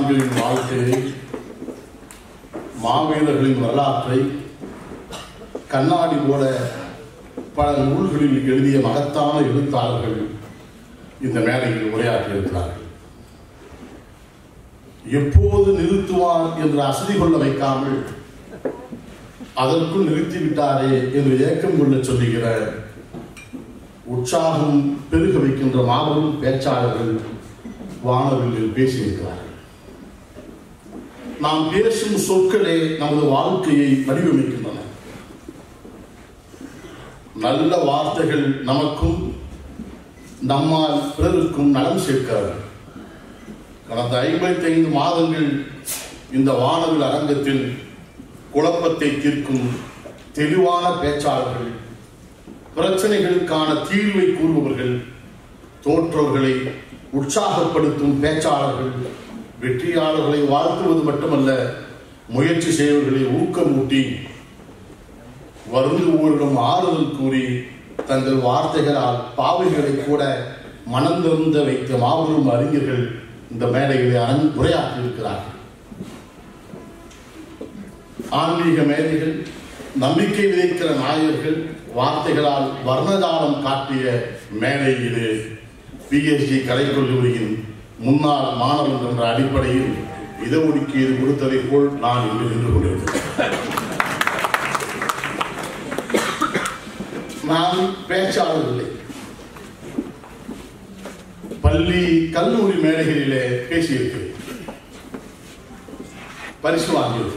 மகான்களின் வாழ்க்கையை மாவீரர்களின் வரலாற்றை கண்ணாடி போல பல நூல்களில் எழுதிய மகத்தான எழுத்தாளர்கள் இந்த மேடையில் உரையாற்றியிருக்கிறார்கள் எப்போது நிறுத்துவார் என்று அசதி கொள்ள வைக்காமல் அதற்குள் நிறுத்திவிட்டாரே என்று ஏக்கம் கொள்ள சொல்லுகிற உற்சாகம் பெருக வைக்கின்ற மாபெரும் பேச்சாளர்கள் வானவர்களில் பேசியிருக்கிறார்கள் நாம் பேசும் சொற்களே நமது வாழ்க்கையை வடிவமைக்கின்றன நல்ல வார்த்தைகள் நமக்கும் நம்மால் பிறருக்கும் நலம் சேர்க்கிறது கடந்த ஐம்பத்தி ஐந்து மாதங்கள் இந்த வானவில் அரங்கத்தில் குழப்பத்தை தீர்க்கும் தெளிவான பேச்சாளர்கள் பிரச்சனைகளுக்கான தீர்வை கூறுபவர்கள் தோற்றவர்களை உற்சாகப்படுத்தும் பேச்சாளர்கள் வெற்றியாளர்களை வாழ்த்துவது மட்டுமல்ல முயற்சி செய்வர்களை ஊக்கமூட்டி வருந்துவோரிடம் ஆறுதல் கூறி தங்கள் வார்த்தைகளால் பாவைகளை கூட மனந்திருந்த வைத்த மாபெரும் அறிஞர்கள் இந்த மேடைகளை அரங் உரையாற்றியிருக்கிறார்கள் ஆன்மீக மேதைகள் நம்பிக்கை விதைக்கிற நாயர்கள் வார்த்தைகளால் வர்ணஜாலம் காட்டிய மேடை இது பிஎஸ்ஜி கலைக்கல்லூரியின் முன்னாள் மாணவன் என்ற அடிப்படையில் இடஒதுக்கீடு கொடுத்ததை போல் நான் இங்கு நின்று கொண்டிருக்கிறேன் நான் பேச்சாளர் இல்லை பள்ளி கல்லூரி மேடைகளிலே பேசியிருக்கிறேன் பரிசு வாங்கியிருக்கிறேன்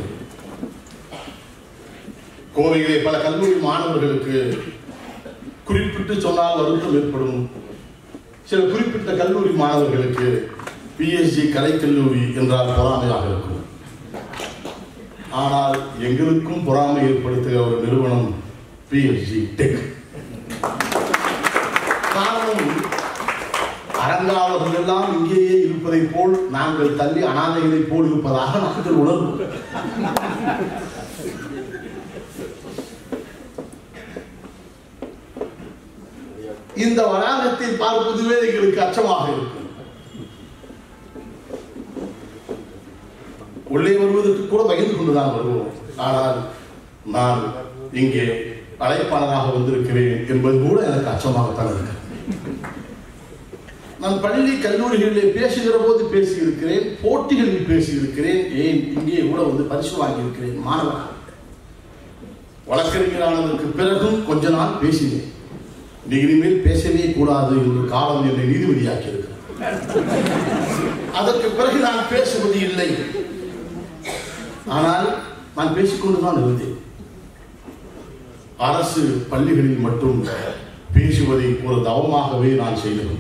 கோவையிலே பல கல்லூரி மாணவர்களுக்கு குறிப்பிட்டு சொன்னால் வருத்தம் ஏற்படும் சில குறிப்பிட்ட கல்லூரி மாணவர்களுக்கு பிஎஸ்ஜி கலைக்கல்லூரி என்றால் பொறாமையாக இருக்கும் ஆனால் எங்களுக்கும் பொறாமை ஏற்படுத்துகிற ஒரு நிறுவனம் பிஎஸ்ஜி டெக் காரணம் அரங்காவர்கள் எல்லாம் இங்கேயே இருப்பதை போல் நாங்கள் தள்ளி அனாதைகளை போல் இருப்பதாக நாங்கள் உணர்வு இந்த வளாகத்தை பார்ப்பதுவே எங்களுக்கு அச்சமாக இருக்கும் உள்ளே வருவதற்கு கூட பயந்து கொண்டுதான் வருவோம் ஆனால் நான் இங்கே அழைப்பாளராக வந்திருக்கிறேன் என்பது கூட எனக்கு அச்சமாகத்தான் இருக்கு நான் பள்ளி கல்லூரிகளிலே பேசுகிற போது பேசியிருக்கிறேன் போட்டிகளில் பேசியிருக்கிறேன் ஏன் இங்கே கூட வந்து பரிசு வாங்கியிருக்கிறேன் மாணவராக வழக்கறிஞரானதற்கு பிறகும் கொஞ்ச நாள் பேசினேன் நீ இனிமேல் பேசவே கூடாது என்று காலம் என்னை நீதிபதியாக்கி அதற்கு பிறகு நான் பேசுவது இல்லை ஆனால் நான் பேசிக்கொண்டுதான் இருந்தேன் அரசு பள்ளிகளில் மட்டும் பேசுவதை ஒரு தவமாகவே நான் செய்திருந்தேன்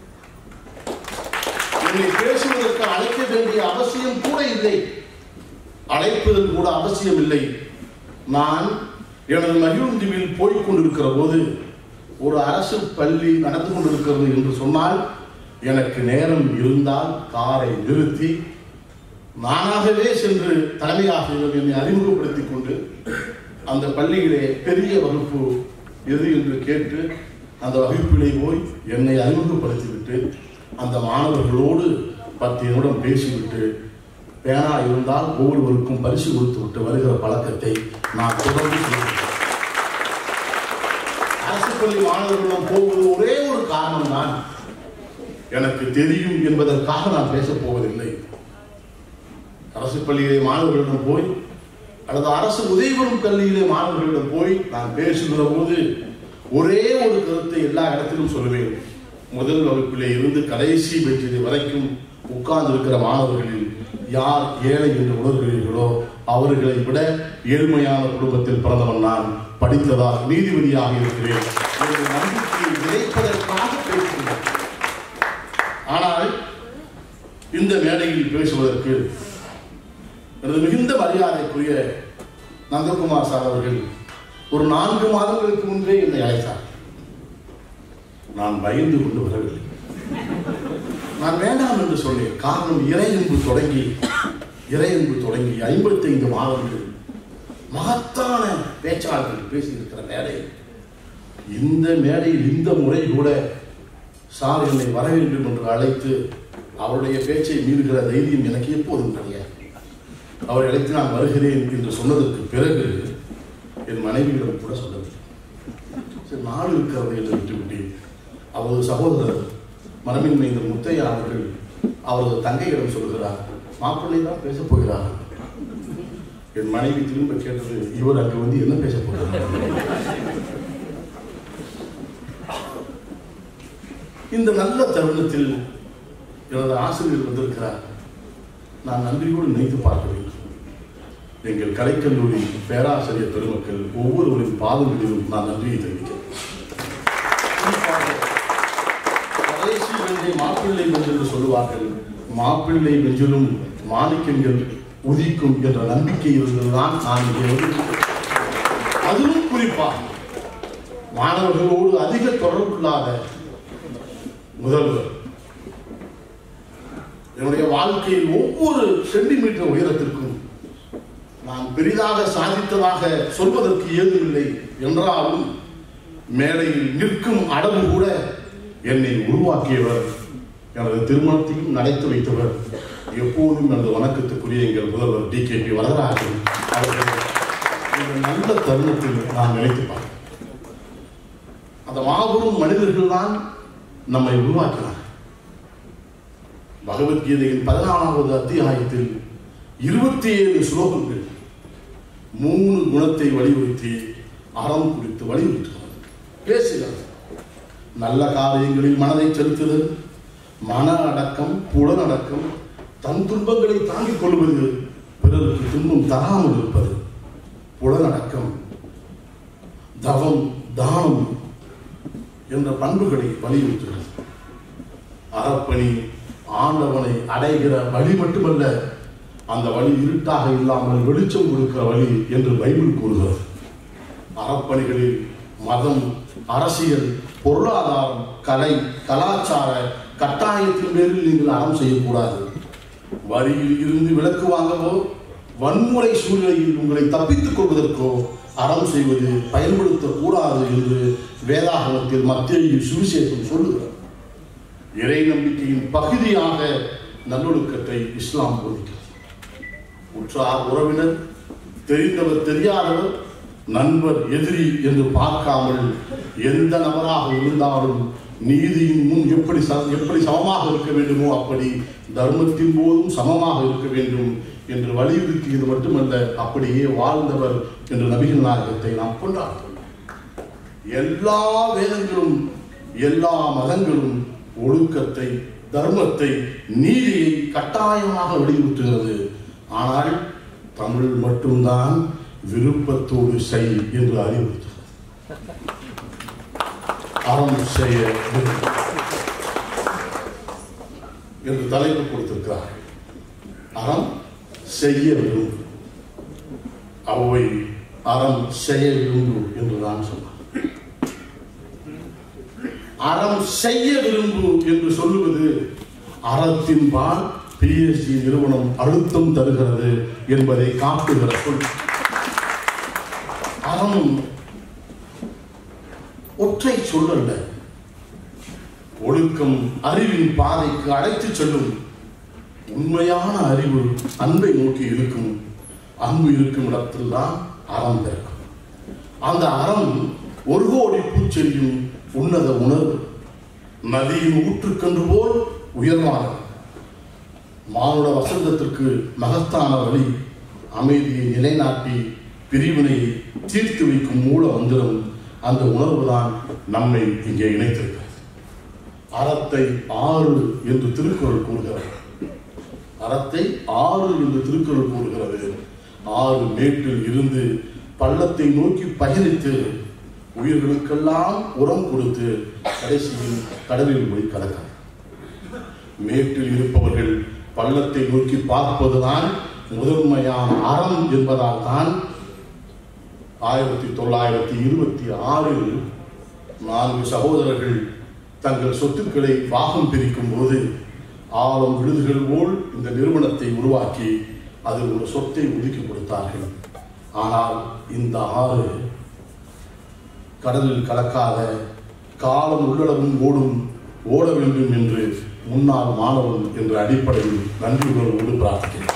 என்னை பேசுவதற்கு அழைக்க வேண்டிய அவசியம் கூட இல்லை அழைப்பதன் கூட அவசியம் இல்லை நான் எனது மகிழுந்துவில் போய்க் கொண்டிருக்கிற போது ஒரு அரசு பள்ளி நடந்து கொண்டிருக்கிறது என்று சொன்னால் எனக்கு நேரம் இருந்தால் காரை நிறுத்தி நானாகவே சென்று தலைமை ஆசிரியர் என்னை அறிமுகப்படுத்திக் கொண்டு அந்த பள்ளியிலே பெரிய வகுப்பு எது என்று கேட்டு அந்த வகுப்பிலே போய் என்னை அறிமுகப்படுத்திவிட்டு அந்த மாணவர்களோடு பத்து நிமிடம் பேசிவிட்டு பேனா இருந்தால் ஒவ்வொருவருக்கும் பரிசு கொடுத்து விட்டு வருகிற பழக்கத்தை நான் தொடர்ந்து செய்கிறேன் அரசு பள்ளி மாணவர்களிடம் போவது ஒரே ஒரு காரணம் தான் எனக்கு தெரியும் என்பதற்காக நான் பேசப் போவதில்லை அரசு பள்ளியிலே மாணவர்களிடம் போய் அல்லது அரசு உதவிபெறும் கல்வியிலே மாணவர்களிடம் போய் நான் பேசுகிற போது ஒரே ஒரு கருத்தை எல்லா இடத்திலும் சொல்லுவேன் முதல் வகுப்பிலே இருந்து கடைசி பெற்றியது வரைக்கும் உட்கார்ந்து இருக்கிற மாணவர்களில் யார் ஏழை என்று உணர்கிறீர்களோ அவர்களை விட ஏழ்மையான குடும்பத்தில் பிறந்தவன் நான் படித்ததால் நீதிபதியாக இருக்கிறேன் என்ற நம்பிக்கையை விதைப்பதற்காக பேசுகிறேன் ஆனால் இந்த மேடையில் பேசுவதற்கு எனது மிகுந்த மரியாதைக்குரிய நந்தகுமார் சார் அவர்கள் ஒரு நான்கு மாதங்களுக்கு முன்பே என்னை அழைத்தார் நான் பயந்து கொண்டு வரவில்லை நான் வேண்டாம் என்று சொன்னேன் காரணம் இறையன்பு தொடங்கி இறையன்பு தொடங்கி ஐம்பத்தைந்து மாதங்கள் மகத்தான பேச்சாளர்கள் பேசியிருக்கிற மேடை இந்த மேடையில் இந்த முறை கூட சார் என்னை வர வேண்டும் என்று அழைத்து அவருடைய பேச்சை மீறுகிற தைரியம் எனக்கு எப்போதும் கிடையாது அவரை அழைத்து நான் வருகிறேன் என்று சொன்னதற்கு பிறகு என் மனைவியிடம் கூட சொல்லவில்லை சரி நாள் இருக்கிறது என்று விட்டுவிட்டேன் அவரது சகோதரர் மரபின் மைந்தர் முத்தையா அவர்கள் அவரது தங்கையிடம் சொல்கிறார் மாப்பிள்ளை தான் பேசப் போகிறார் என் மனைவி திரும்ப கேட்டது இவர் அங்கு வந்து என்ன பேச போகிறார் இந்த நல்ல தருணத்தில் எனது ஆசிரியர் வந்திருக்கிறார் நான் நன்றியோடு நினைத்து பார்க்க வேண்டும் எங்கள் கலைக்கல்லூரி பேராசிரியர் பெருமக்கள் ஒவ்வொருவரின் பாதங்களிலும் நான் நன்றியை தெரிவிக்கிறேன் குறிப்பாக கடைசி வெஞ்சை மாப்பிள்ளை வெஞ்சு என்று சொல்லுவார்கள் மாப்பிள்ளை வெஞ்சிலும் மாணிக்கங்கள் உதிக்கும் என்ற நம்பிக்கை இருந்ததுதான் நான் இங்கே வந்து அதுவும் குறிப்பாக மாணவர்களோடு அதிக தொடர்பில்லாத முதல்வர் என்னுடைய வாழ்க்கையில் ஒவ்வொரு சென்டிமீட்டர் உயரத்திற்கும் நான் பெரிதாக சாதித்ததாக சொல்வதற்கு ஏதுமில்லை என்றாலும் மேடையில் நிற்கும் அளவு கூட என்னை உருவாக்கியவர் எனது திருமணத்தையும் நடத்தி வைத்தவர் எப்போதும் எனது வணக்கத்துக்குரிய எங்கள் முதல்வர் டி கே பி வரதராஜன் அவர்கள் இந்த நல்ல தருணத்தில் நான் நினைத்து பார்க்கிறேன் அந்த மாபெரும் மனிதர்கள் தான் நம்மை உருவாக்கினார் பகவத்கீதையின் பதினாலாவது அத்தியாயத்தில் இருபத்தி ஏழு ஸ்லோகங்கள் மூணு குணத்தை வலியுறுத்தி அறம் குறித்து வலியுறுத்துகிறது பேசுகிறது நல்ல காரியங்களில் மனதை செலுத்துதல் மன அடக்கம் புலனடக்கம் தன் துன்பங்களை தாங்கிக் கொள்வது பிறருக்கு துன்பம் தராமல் இருப்பது புலனடக்கம் தவம் தானம் என்ற பண்புகளை வலியுறுத்துகிறது அறப்பணி ஆண்டவனை அடைகிற வழி மட்டுமல்ல அந்த வழி இருட்டாக இல்லாமல் வெளிச்சம் கொடுக்கிற வழி என்று பைபிள் கூறுகிறது அறப்பணிகளில் மதம் அரசியல் பொருளாதாரம் கலை கலாச்சார கட்டாயத்தின் பேரில் நீங்கள் அறம் செய்யக்கூடாது வரியில் இருந்து விலக்கு வாங்கவோ வன்முறை சூழ்நிலையில் உங்களை தப்பித்துக் கொள்வதற்கோ அறம் செய்வது பயன்படுத்தக்கூடாது என்று வேதாகமத்தில் மத்திய சுவிசேஷம் சொல்லுகிறது இறை நம்பிக்கையின் பகுதியாக நல்லொழுக்கத்தை இஸ்லாம் போதிக்கிறது உற்றார் உறவினர் தெரிந்தவர் தெரியாதவர் நண்பர் எதிரி என்று பார்க்காமல் எந்த நபராக இருந்தாலும் நீதியின் முன் எப்படி ச- எப்படி சமமாக இருக்க வேண்டுமோ அப்படி தர்மத்தின் போதும் சமமாக இருக்க வேண்டும் என்று வலியுறுத்தியது மட்டுமல்ல அப்படியே வாழ்ந்தவர் என்று நபிகள் நாயகத்தை நாம் கொண்டாடுகிறோம் எல்லா வேதங்களும் எல்லா மதங்களும் ஒழுக்கத்தை தர்மத்தை நீதியை கட்டாயமாக வலியுறுத்துகிறது ஆனால் தமிழ் மட்டும்தான் விருப்பத்தோடு செய் என்று அறிவுறுத்துகிறது அறம் செய்ய விரும்பு. என்று தலைப்பு கொடுத்திருக்கிறார் அறம் செய்ய விரும்பு அவை அறம் செய்ய விரும்பு என்று நான் சொன்னார் அறம் செய்ய விரும்பு என்று சொல்லுவது அறத்தின்பால் பிஎஸ்சி நிறுவனம் அழுத்தம் தருகிறது என்பதை காட்டுகிற சொல் அறம் ஒற்றை சொல்லல்ல ஒழுக்கம் அறிவின் பாதைக்கு அழைத்துச் செல்லும் உண்மையான அறிவு அன்பை நோக்கி இருக்கும் அன்பு இருக்கும் இடத்தில் தான் அறம் பிறக்கும் அந்த அறம் ஒரு கோடி பூச்செறியும் உன்னத உணர்வு நதியின் ஊற்றுக்கன்று போல் உயர்வானது மானுட வசந்தத்திற்கு மகத்தான வழி அமைதியை நிலைநாட்டி பிரிவினையை தீர்த்து வைக்கும் மூல மந்திரம் அந்த உணர்வுதான் நம்மை இங்கே இணைத்திருக்கிறது அறத்தை ஆறு என்று திருக்குறள் கூறுகிறது அறத்தை ஆறு என்று திருக்குறள் கூறுகிறது ஆறு மேட்டில் இருந்து பள்ளத்தை நோக்கி பயணித்து உயிர்களுக்கெல்லாம் உரம் கொடுத்து கடைசியில் கடலில் போய் கலக்கிறது மேட்டில் இருப்பவர்கள் பள்ளத்தை நோக்கி பார்ப்பதுதான் முதன்மையான அறம் என்பதால் தான் ஆயிரத்தி தொள்ளாயிரத்தி இருபத்தி ஆறில் நான்கு சகோதரர்கள் தங்கள் சொத்துக்களை பாகம் பிரிக்கும் போது ஆழம் விழுதுகள் போல் இந்த நிறுவனத்தை உருவாக்கி அதில் ஒரு சொத்தை ஒதுக்கி கொடுத்தார்கள் ஆனால் இந்த ஆறு கடலில் கலக்காத காலம் உள்ளளவும் ஓடும் ஓட வேண்டும் என்று முன்னாள் மாணவன் என்ற அடிப்படையில் நன்றி உணர்வோடு பிரார்த்திக்கிறேன்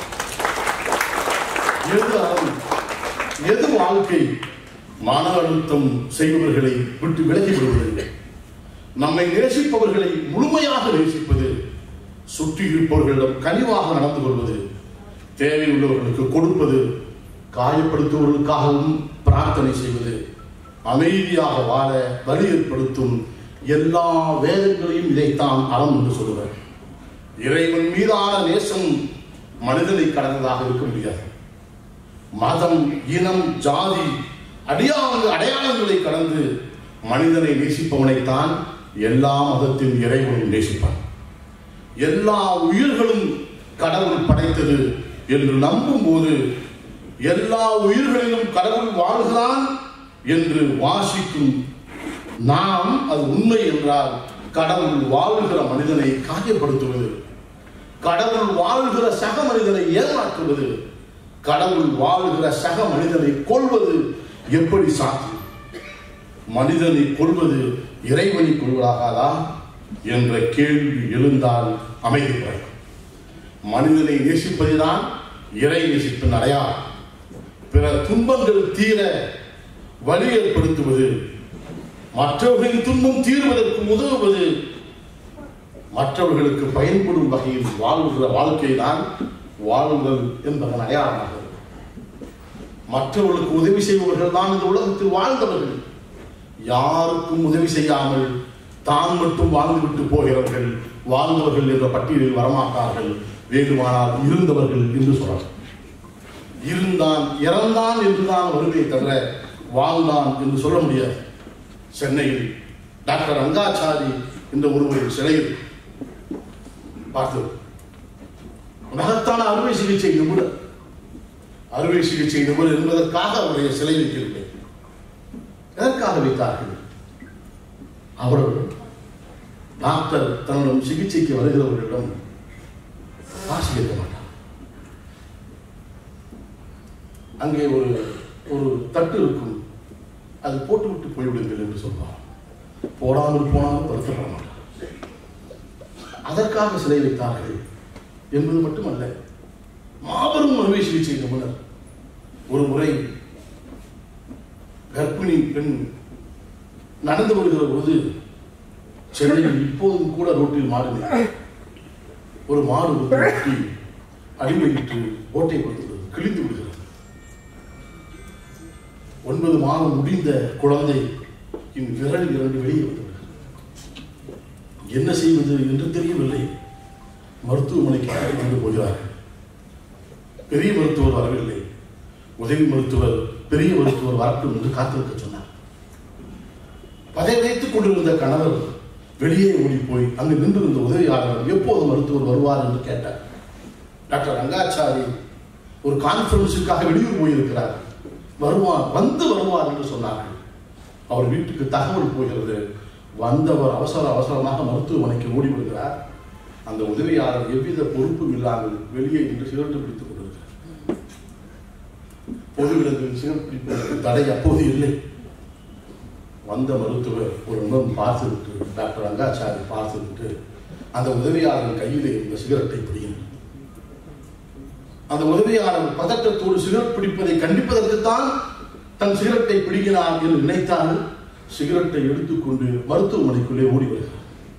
எது அறம் எது வாழ்க்கை மன அழுத்தம் செய்பவர்களை விட்டு விலகி விடுவது நம்மை நேசிப்பவர்களை முழுமையாக நேசிப்பது சுற்றி இருப்பவர்களிடம் கனிவாக நடந்து கொள்வது தேவையுள்ளவர்களுக்கு கொடுப்பது காயப்படுத்துவர்களுக்காகவும் பிரார்த்தனை செய்வது அமைதியாக வாழ வலி ஏற்படுத்தும் எல்லா வேதங்களையும் இதைத்தான் அறம் என்று சொல்லுவர் இறைவன் மீதான நேசம் மனிதனை கடந்ததாக இருக்க முடியாது மதம் இனம் ஜாதி அடியாங்க அடையாளங்களை கடந்து மனிதனை நேசிப்பவனைத்தான் எல்லா மதத்தின் இறைவனும் நேசிப்பான் எல்லா உயிர்களும் கடவுள் படைத்தது என்று நம்பும் போது எல்லா உயிர்களிலும் கடவுள் வாழ்கிறான் என்று வாசிக்கும் நாம் அது உண்மை என்றால் கடவுள் வாழ்கிற மனிதனை காயப்படுத்துவது கடவுள் வாழ்கிற சக மனிதனை ஏமாற்றுவது கடவுள் வாழ்கிற சக மனிதனை கொள்வது எப்படி சாத்தியம் மனிதனை கொள்வது இறைவனை கொள்வதாகாதா என்ற கேள்வி எழுந்தால் அமைதி பிறக்கும் மனிதனை நேசிப்பதுதான் இறை நேசிப்பின் அடையாளம் பிற துன்பங்கள் தீர வழி ஏற்படுத்துவது மற்றவர்களின் துன்பம் தீர்வதற்கு உதவுவது மற்றவர்களுக்கு பயன்படும் வகையில் வாழ்கிற வாழ்க்கை தான் வாழுதல் என்பதன் அடையாளமாக இருக்கும். மற்றவர்களுக்கு உதவி செய்பவர்கள் தான் இந்த உலகத்தில் வாழ்ந்தவர்கள் யாருக்கும் உதவி செய்யாமல் தான் மட்டும் வாழ்ந்துவிட்டு போகிறவர்கள் வாழ்ந்தவர்கள் என்ற பட்டியலில் வரமாட்டார்கள் வேண்டுமானால் இருந்தவர்கள் என்று சொல்லலாம் இருந்தான் இறந்தான் என்றுதான் வருவே தவிர வாழ்ந்தான் என்று சொல்ல முடியாது சென்னையில் டாக்டர் ரங்காச்சாரி என்ற ஒருவரின் சிலையில் பார்த்து மகத்தான அறுவை சிகிச்சை நிபுணர் அறுவை சிகிச்சை நிபுணர் என்பதற்காக அவருடைய சிலை வைக்கவில்லை எதற்காக வைத்தார்கள் அவர்கள் டாக்டர் தன்னிடம் சிகிச்சைக்கு வருகிறவர்களிடம் காசு கேட்க மாட்டார் அங்கே ஒரு ஒரு தட்டு இருக்கும் அது போட்டுவிட்டு போய்விடுங்கள் என்று சொல்வார் போடாமல் போனாலும் வருத்தப்பட மாட்டார் அதற்காக சிலை வைத்தார்கள் என்பது மட்டுமல்ல மாபெரும் அறுவை சிகிச்சை நிபுணர் ஒரு முறை கர்ப்பிணி பெண் நடந்து வருகிற போது சென்னையில் இப்போதும் கூட ரோட்டில் மாடு நிற்கும். ஒரு மாடு வந்து முட்டி அடிமையிட்டு ஓட்டை கொடுத்துள்ளது கிழிந்து விடுகிறது ஒன்பது மாதம் முடிந்த குழந்தை இன் விரல் இரண்டு வெளியே வந்துவிடுகிறது என்ன செய்வது என்று தெரியவில்லை மருத்துவமனைக்கு அழைத்து கொண்டு போகிறார்கள் பெரிய மருத்துவர் வரவில்லை உதவி மருத்துவர் பெரிய மருத்துவர் வரட்டும் என்று காத்திருக்க சொன்னார் பதை வைத்துக் கொண்டிருந்த கணவர் வெளியே ஓடி போய் அங்கு நின்றிருந்த உதவியாளர் எப்போது மருத்துவர் வருவார் என்று கேட்டார் டாக்டர் ரங்காச்சாரி ஒரு கான்ஃபரன்ஸுக்காக வெளியூர் போயிருக்கிறார் வருவார் வந்து வருவார் என்று சொன்னார்கள் அவர் வீட்டுக்கு தகவல் போகிறது வந்தவர் அவசர அவசரமாக மருத்துவமனைக்கு ஓடி விடுகிறார் அந்த உதவியாளர் எவ்வித பொறுப்பும் இல்லாமல் வெளியே நின்று சிகரெட்டு பிடித்துக் கொண்டிருக்கிறார் பொது இடத்தில் சிகரெட் பிடிப்பதற்கு தடை அப்போது இல்லை வந்த மருத்துவர் ஒரு முகம் பார்த்துவிட்டு டாக்டர் ரங்காச்சாரி பார்த்துவிட்டு அந்த உதவியாளர் கையிலே இருந்த சிகரெட்டை பிடிக்கிறார் அந்த உதவியாளர் பதட்டத்தோடு சிகரெட் பிடிப்பதை கண்டிப்பதற்குத்தான் தன் சிகரெட்டை பிடிக்கிறார் என்று நினைத்தால் சிகரெட்டை எடுத்துக்கொண்டு மருத்துவமனைக்குள்ளே ஓடி வருகிறார்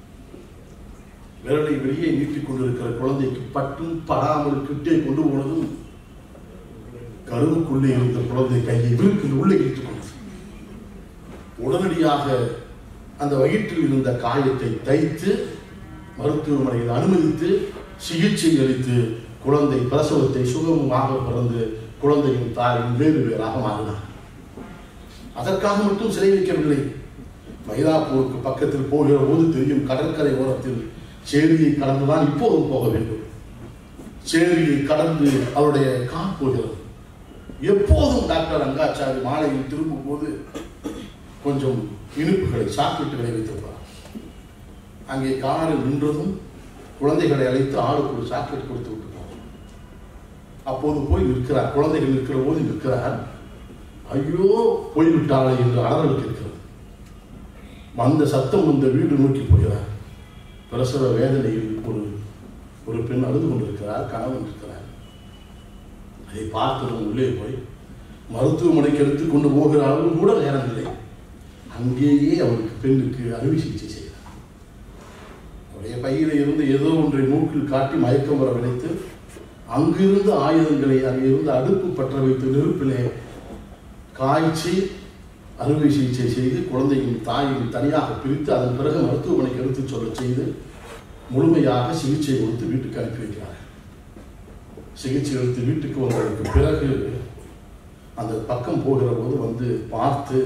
விரலை வெளியே நீட்டிக் கொண்டிருக்கிற குழந்தைக்கு பட்டும் படாமல் கிட்டே கொண்டு போனதும் கருவுக்குள்ளே இருந்த குழந்தை கையை விழுக்கு உள்ளே இழுத்துக் கொண்டது உடனடியாக அந்த வயிற்றில் இருந்த காயத்தை தைத்து மருத்துவமனையில் அனுமதித்து சிகிச்சை அளித்து குழந்தை பிரசவத்தை சுகமமாக பிறந்து குழந்தையும் தாயும் வேறு வேறாக மாறினார் அதற்காக மட்டும் சிலை வைக்கவில்லை மயிலாப்பூருக்கு பக்கத்தில் போகிற போது தெரியும் கடற்கரை ஓரத்தில் சேரியை கடந்துதான் இப்போதும் போக வேண்டும் சேரியை கடந்து அவருடைய கார் போகிறது எப்போதும் டாக்டர் ரங்காச்சாரி மாலையில் திரும்பும் போது கொஞ்சம் இனிப்புகளை சாப்பிட்டுகளை வைத்திருப்பார் அங்கே காரில் நின்றதும் குழந்தைகளை அழைத்து ஆளுக்கு ஒரு சாக்லேட் கொடுத்து விட்டு போவார். அப்போது போய் நிற்கிறார் குழந்தைகள் நிற்கிற போது நிற்கிறார் ஐயோ போய்விட்டாளே என்று அலறலுக்கு இருக்கிறது வந்த சத்தம் இந்த வீடு நோக்கி போகிறார் பிரசவ வேதனையில் ஒரு ஒரு பெண் அழுது கொண்டிருக்கிறார் கணவன் இருக்கிறார் அதை பார்த்ததும் உள்ளே போய் மருத்துவமனைக்கு எடுத்து கொண்டு போகிற அளவு கூட நேரம் இல்லை அங்கேயே அவருக்கு பெண்ணுக்கு அறுவை சிகிச்சை செய்கிறார் அவருடைய பையில இருந்து ஏதோ ஒன்றை மூக்கில் காட்டி மயக்கம் வர வைத்து அங்கிருந்த ஆயுதங்களை அங்கிருந்து அடுப்பு பற்ற வைத்து நெருப்பிலே காய்ச்சி அறுவை சிகிச்சை செய்து குழந்தையின் தாயையும் தனியாக பிரித்து அதன் பிறகு மருத்துவமனைக்கு எடுத்துச் சொல்ல செய்து முழுமையாக சிகிச்சை கொடுத்து வீட்டுக்கு அனுப்பி வைக்கிறார்கள் சிகிச்சை எடுத்து வீட்டுக்கு வந்ததற்கு பிறகு அந்த பக்கம் போகிற போது வந்து பார்த்து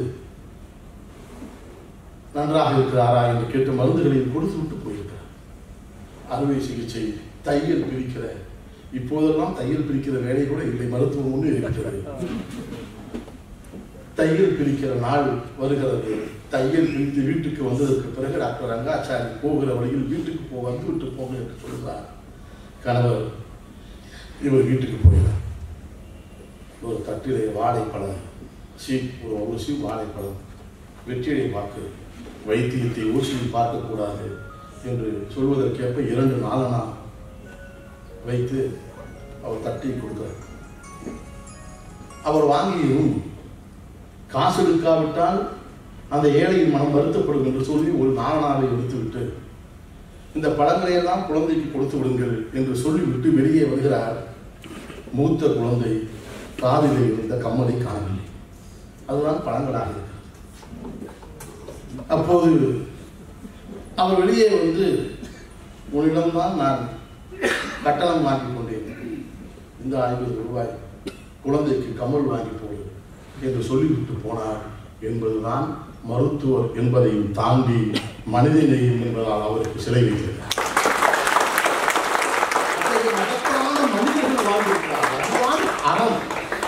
நன்றாக இருக்கிறாரா என்று கேட்டு மருந்துகளையும் கொடுத்து விட்டு போயிருக்கிறார் அறுவை சிகிச்சை தையல் பிரிக்கிற இப்போதெல்லாம் தையல் பிரிக்கிற வேலை கூட இல்லை மருத்துவம் ஒன்று இருக்கிறது தையல் பிரிக்கிற நாள் வருகிறது தையல் பிரித்து வீட்டுக்கு வந்ததற்கு பிறகு டாக்டர் ரங்காச்சாரி போகிற வழியில் வீட்டுக்கு போ வந்து விட்டு போங்க என்று சொல்கிறார் கணவர் இவர் வீட்டுக்கு போகிறார் ஒரு தட்டிலே வாழைப்பழம் சீ ஒரு ஊசி வாழைப்பழம் வெற்றியை பார்க்கு வைத்தியத்தை ஊசியில் பார்க்கக்கூடாது என்று சொல்வதற்கேற்ப இரண்டு நாளனா வைத்து அவர் தட்டி கொடுக்கிறார் அவர் வாங்கியும் காசு எடுக்காவிட்டால் அந்த ஏழையின் மனம் வருத்தப்படும் என்று சொல்லி ஒரு நாலனாவை எடுத்துவிட்டு இந்த பழங்களை எல்லாம் குழந்தைக்கு கொடுத்து விடுங்கள் என்று சொல்லிவிட்டு வெளியே வருகிறார் மூத்த குழந்தை காதிலே இருந்த கம்மலை காணவில்லை அதுதான் பழங்களாக இருக்கிறது அப்போது அவர் வெளியே வந்து உன்னிடம்தான் நான் கட்டணம் வாங்கி கொண்டேன் இந்த ஐம்பது ரூபாய் குழந்தைக்கு கமல் வாங்கி போடு என்று சொல்லிவிட்டு போனார் என்பதுதான் மருத்துவர் என்பதையும் தாண்டி மனிதநேயம் என்பதால் அவருக்கு சிலை வைத்திருக்கிறார் அத்தகைய மகத்தான மனிதர்கள் வாழ்ந்திருக்கிறார்கள். அதுதான் அறம்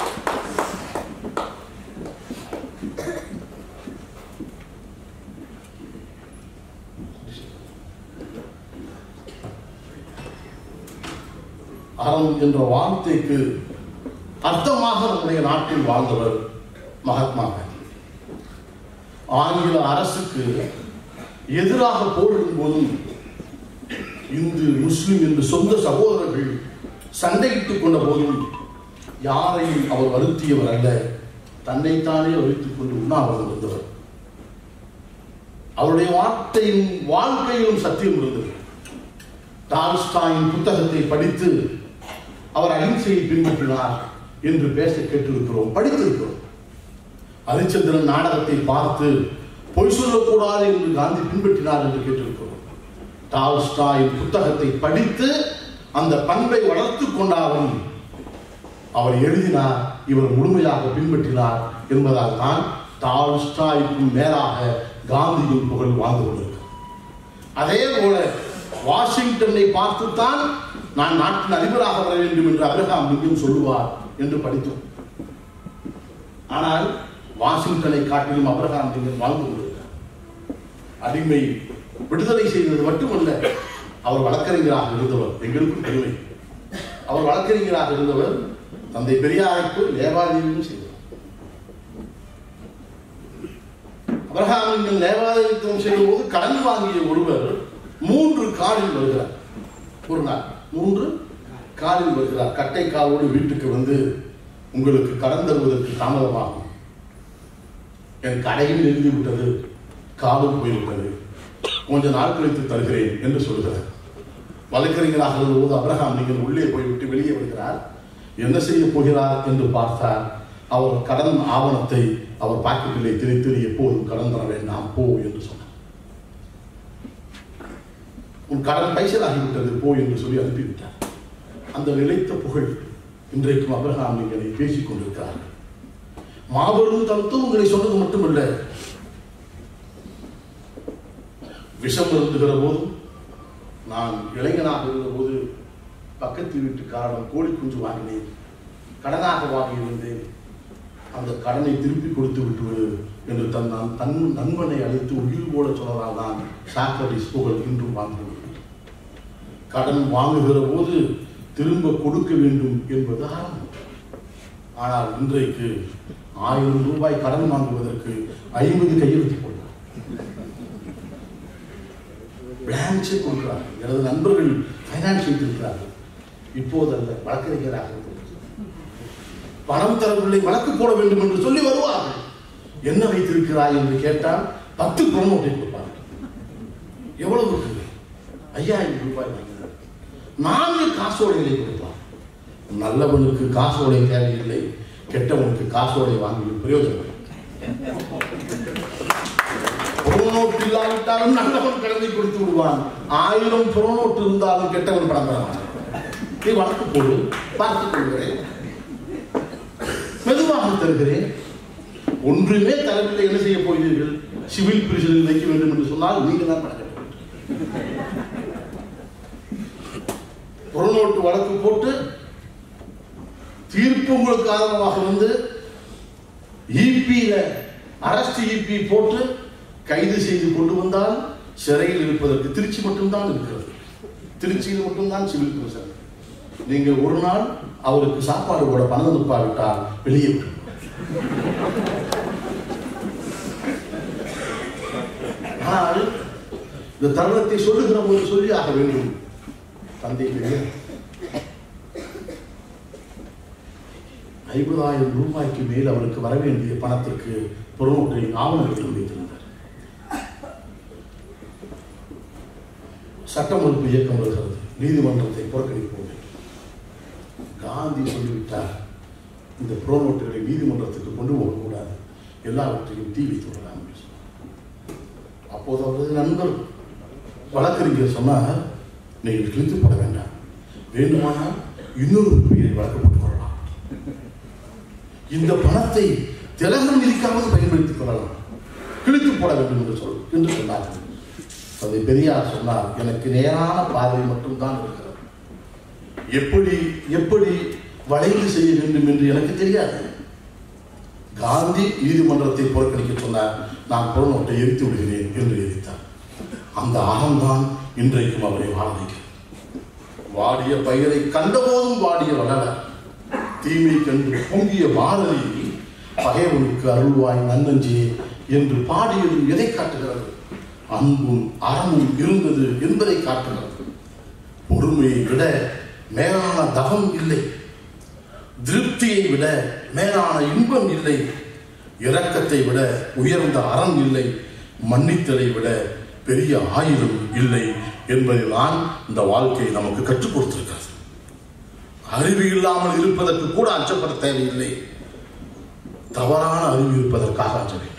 அறம் என்ற வார்த்தைக்கு அர்த்தமாக நம்முடைய நாட்டில் வாழ்ந்தவர் மகாத்மா காந்தி ஆங்கில அரசுக்கு எதிராக போரிடும் போதும் இந்து முஸ்லிம் என்று சொந்த சகோதரர்கள் சண்டையிட்டுக் கொண்ட போதும் யாரையும் அவர் வருத்தியவர் அல்ல தன்னைத்தானே வருத்திக் கொண்டு உண்ணாவிரதம் இருந்தவர் அவருடைய வார்த்தையும் வாழ்க்கையிலும் சத்தியம் இருந்தது டால்ஸ்டாயின் புத்தகத்தை படித்து அவர் அகிம்சையை பின்பற்றினார் என்று பேச கேட்டிருக்கிறோம் படித்திருக்கிறோம் ஹரிச்சந்திரன் நாடகத்தை பார்த்து பொய் சொல்லக்கூடாது என்று காந்தி பின்பற்றினார் என்று கேட்டிருக்கிறோம் டால்ஸ்டாயின் புத்தகத்தை படித்து அந்த பண்பை வளர்த்துக் கொண்டாலும் அவர் எழுதினார் இவர் முழுமையாக பின்பற்றினார் என்பதால் தான் டால்ஸ்டாய்க்கும் மேலாக காந்தியின் புகழ் வாழ்ந்து கொண்டிருக்கிறார் அதே போல வாஷிங்டனை பார்த்துத்தான் நான் நாட்டின் அதிபராக வர வேண்டும் என்று அப்ரஹாம் லிங்கன் சொல்லுவார் என்று படித்தோம் ஆனால் வாஷிங்டனை காட்டிலும் அப்ரஹாம் லிங்கன் வாழ்ந்து கொண்டிருக்கிறார் அடிமை விடுதலை செய்தது மட்டுமல்ல அவர் வழக்கறிஞராக இருந்தவர் எங்களுக்கும் பெருமை அவர் வழக்கறிஞராக இருந்தவர் தந்தை பெரியாருக்கு லேவாதேவியும் செய்தார் அப்ரஹாம் லிங்கன் லேவாதேவித்துவம் செய்யும் போது கடன் வாங்கிய ஒருவர் மூன்று காலில் வருகிறார் ஒரு நாள் மூன்று காலில் வருகிறார் கட்டை காலோடு வீட்டுக்கு வந்து உங்களுக்கு கடன் தருவதற்கு தாமதமாகும் என் கடையும் எழுதி விட்டது காலும் போய்விட்டது கொஞ்ச நாள் கழித்து தருகிறேன் என்று சொல்கிறார் வழக்கறிஞராக இருந்தபோது அப்ரஹாம் நீங்கள் உள்ளே போய்விட்டு வெளியே வருகிறார் என்ன செய்ய போகிறார் என்று பார்த்தார் அவர் கடன் ஆவணத்தை அவர் பாக்கெட்டிலே திரித்து நீ எப்போதும் கடன் தர வேண்டாம் போ என்று சொன்னார் உன் கடன் பைசலாகிவிட்டது போ என்று சொல்லி அனுப்பிவிட்டார் அந்த நிலைத்த புகழ் இன்றைக்கும் அப்ரஹாம் நீங்களை பேசிக் கொண்டிருக்கிறார்கள் மாபெரும் தத்துவங்களை சொன்னது மட்டுமல்ல விஷம் இருந்துகிற போதும் நான் இளைஞனாக இருந்தபோது பக்கத்து வீட்டுக்காரன் கோழி குஞ்சு வாங்கினேன் கடனாக வாங்கியிருந்தேன் அந்த கடனை திருப்பி கொடுத்து விட்டு என்று தன் நான் தன் நண்பனை அழைத்து உயிர் போல சொன்னதால் தான் சாக்ரடிஸ் புகழ் இன்றும் வாங்குகிறது கடன் வாங்குகிற போது திரும்ப கொடுக்க வேண்டும் என்பது ஆரம்பம் ஆனால் இன்றைக்கு ஆயிரம் ரூபாய் கடன் வாங்குவதற்கு ஐம்பது கையெழுத்து போடுறார் பிளான்ஸே கொடுக்குறார்கள் எனது நண்பர்கள் ஃபைனான்ஸ் வைத்திருக்கிறார்கள் இப்போது அல்ல வழக்கறிஞராக இருக்கிறது. பணம் தரவில்லை வழக்கு போட வேண்டும் என்று சொல்லி வருவார்கள் என்ன வைத்திருக்கிறாய் என்று கேட்டால் பத்து ப்ரோமோட்டை கொடுப்பார்கள் எவ்வளவு இருக்குது ஐயாயிரம் ரூபாய் வாங்கினார் நான்கு காசோலைகளை கொடுப்பார் நல்லவனுக்கு காசோலை தேவையில்லை கெட்டவனுக்கு காசோலை வாங்கி பிரயோஜனம் புறநோட்டு இல்லாவிட்டாலும் நல்லவன் கடனை கொடுத்து விடுவான் ஆயிரம் புறநோட்டு இருந்தாலும் கெட்டவன் படம் தர மாட்டான் நீ வழக்கு போடு பார்த்துக் கொள்கிறேன் மெதுவாக தருகிறேன் ஒன்றுமே தரவில்லை என்ன செய்ய போகிறீர்கள் சிவில் பிரிசனில் வைக்க வேண்டும் என்று சொன்னால் நீங்க தான் பணம் கட்ட வேண்டும். புறநோட்டு வழக்கு போட்டு தீர்ப்பு உங்களுக்கு ஆதரவாக வந்து இபியில அரஸ்ட் இபி போட்டு கைது செய்து கொண்டு வந்தால் சிறையில் இருப்பதற்கு திருச்சி மட்டும்தான் இருக்கிறது திருச்சியில் மட்டும்தான் சிவில் பிரசன் நீங்க ஒரு நாள் அவருக்கு சாப்பாடு கூட பணம் அனுப்பாவிட்டால் வெளியே விட்டுருவார். ஆனால் இந்த தருணத்தை சொல்லுகிற போது சொல்லி ஆக வேண்டும் தந்தை பெரியார் ஐம்பதாயிரம் ரூபாய்க்கு மேல் அவருக்கு வர வேண்டிய பணத்திற்கு பொருளை ஆவணங்கள் வைத்திருந்தார் சட்ட மறுப்பு இயக்கம் வருகிறது நீதிமன்றத்தை புறக்கணிப்போம் என்று. காந்தி சொல்லிவிட்டார் இந்த புரோனோட்டுகளை நீதிமன்றத்துக்கு கொண்டு போகக்கூடாது எல்லாவற்றையும் தீ வைத்து விடலாம் என்று சொன்னார். அப்போது அவரது நண்பர் வழக்கறிஞர் சொன்னார் நீங்கள் கிழித்து போட வேண்டாம் வேண்டுமானால் இன்னொரு பெயரை வழக்கப்பட்டு கொள்ளலாம் இந்த பணத்தை திலகம் நிதிக்காவது பயன்படுத்திக் கொள்ளலாம் கிழித்து போட வேண்டும் என்று சொல் என்று சொன்னார்கள் அதை பெரியார் சொன்னார் எனக்கு நேரான பார்வை மட்டும்தான் இருக்கிறது எப்படி எப்படி வளைவு செய்ய வேண்டும் என்று எனக்கு தெரியாது காந்தி நீதிமன்றத்தை புறக்கணிக்க சொன்னார் நான் புறநோட்டை எரித்து விடுகிறேன் என்று எரித்தார் அந்த அகம்தான் இன்றைக்கும் அவரை வாழ வைக்கிறது வாடிய பயிரை கண்டபோதும் வாடிய வளர தீமை கண்டு பொங்கிய பாரதி பகைவனுக்கு அருள்வாய் நன்னஞ்சி என்று பாடியது எதை காட்டுகிறது அன்பும் அறமும் இருந்தது என்பதை காட்டுகிறது பொறுமையை விட மேலான தவம் இல்லை திருப்தியை விட மேலான இன்பம் இல்லை இரக்கத்தை விட உயர்ந்த அறம் இல்லை மன்னித்தலை விட பெரிய ஆயுதம் இல்லை என்பதில்தான் இந்த வாழ்க்கை நமக்கு கற்றுக் கொடுத்திருக்கிறது அறிவு இல்லாமல் இருப்பதற்கு கூட அச்சப்பட தேவையில்லை தவறான அறிவு இருப்பதற்காக அஞ்ச வேண்டும்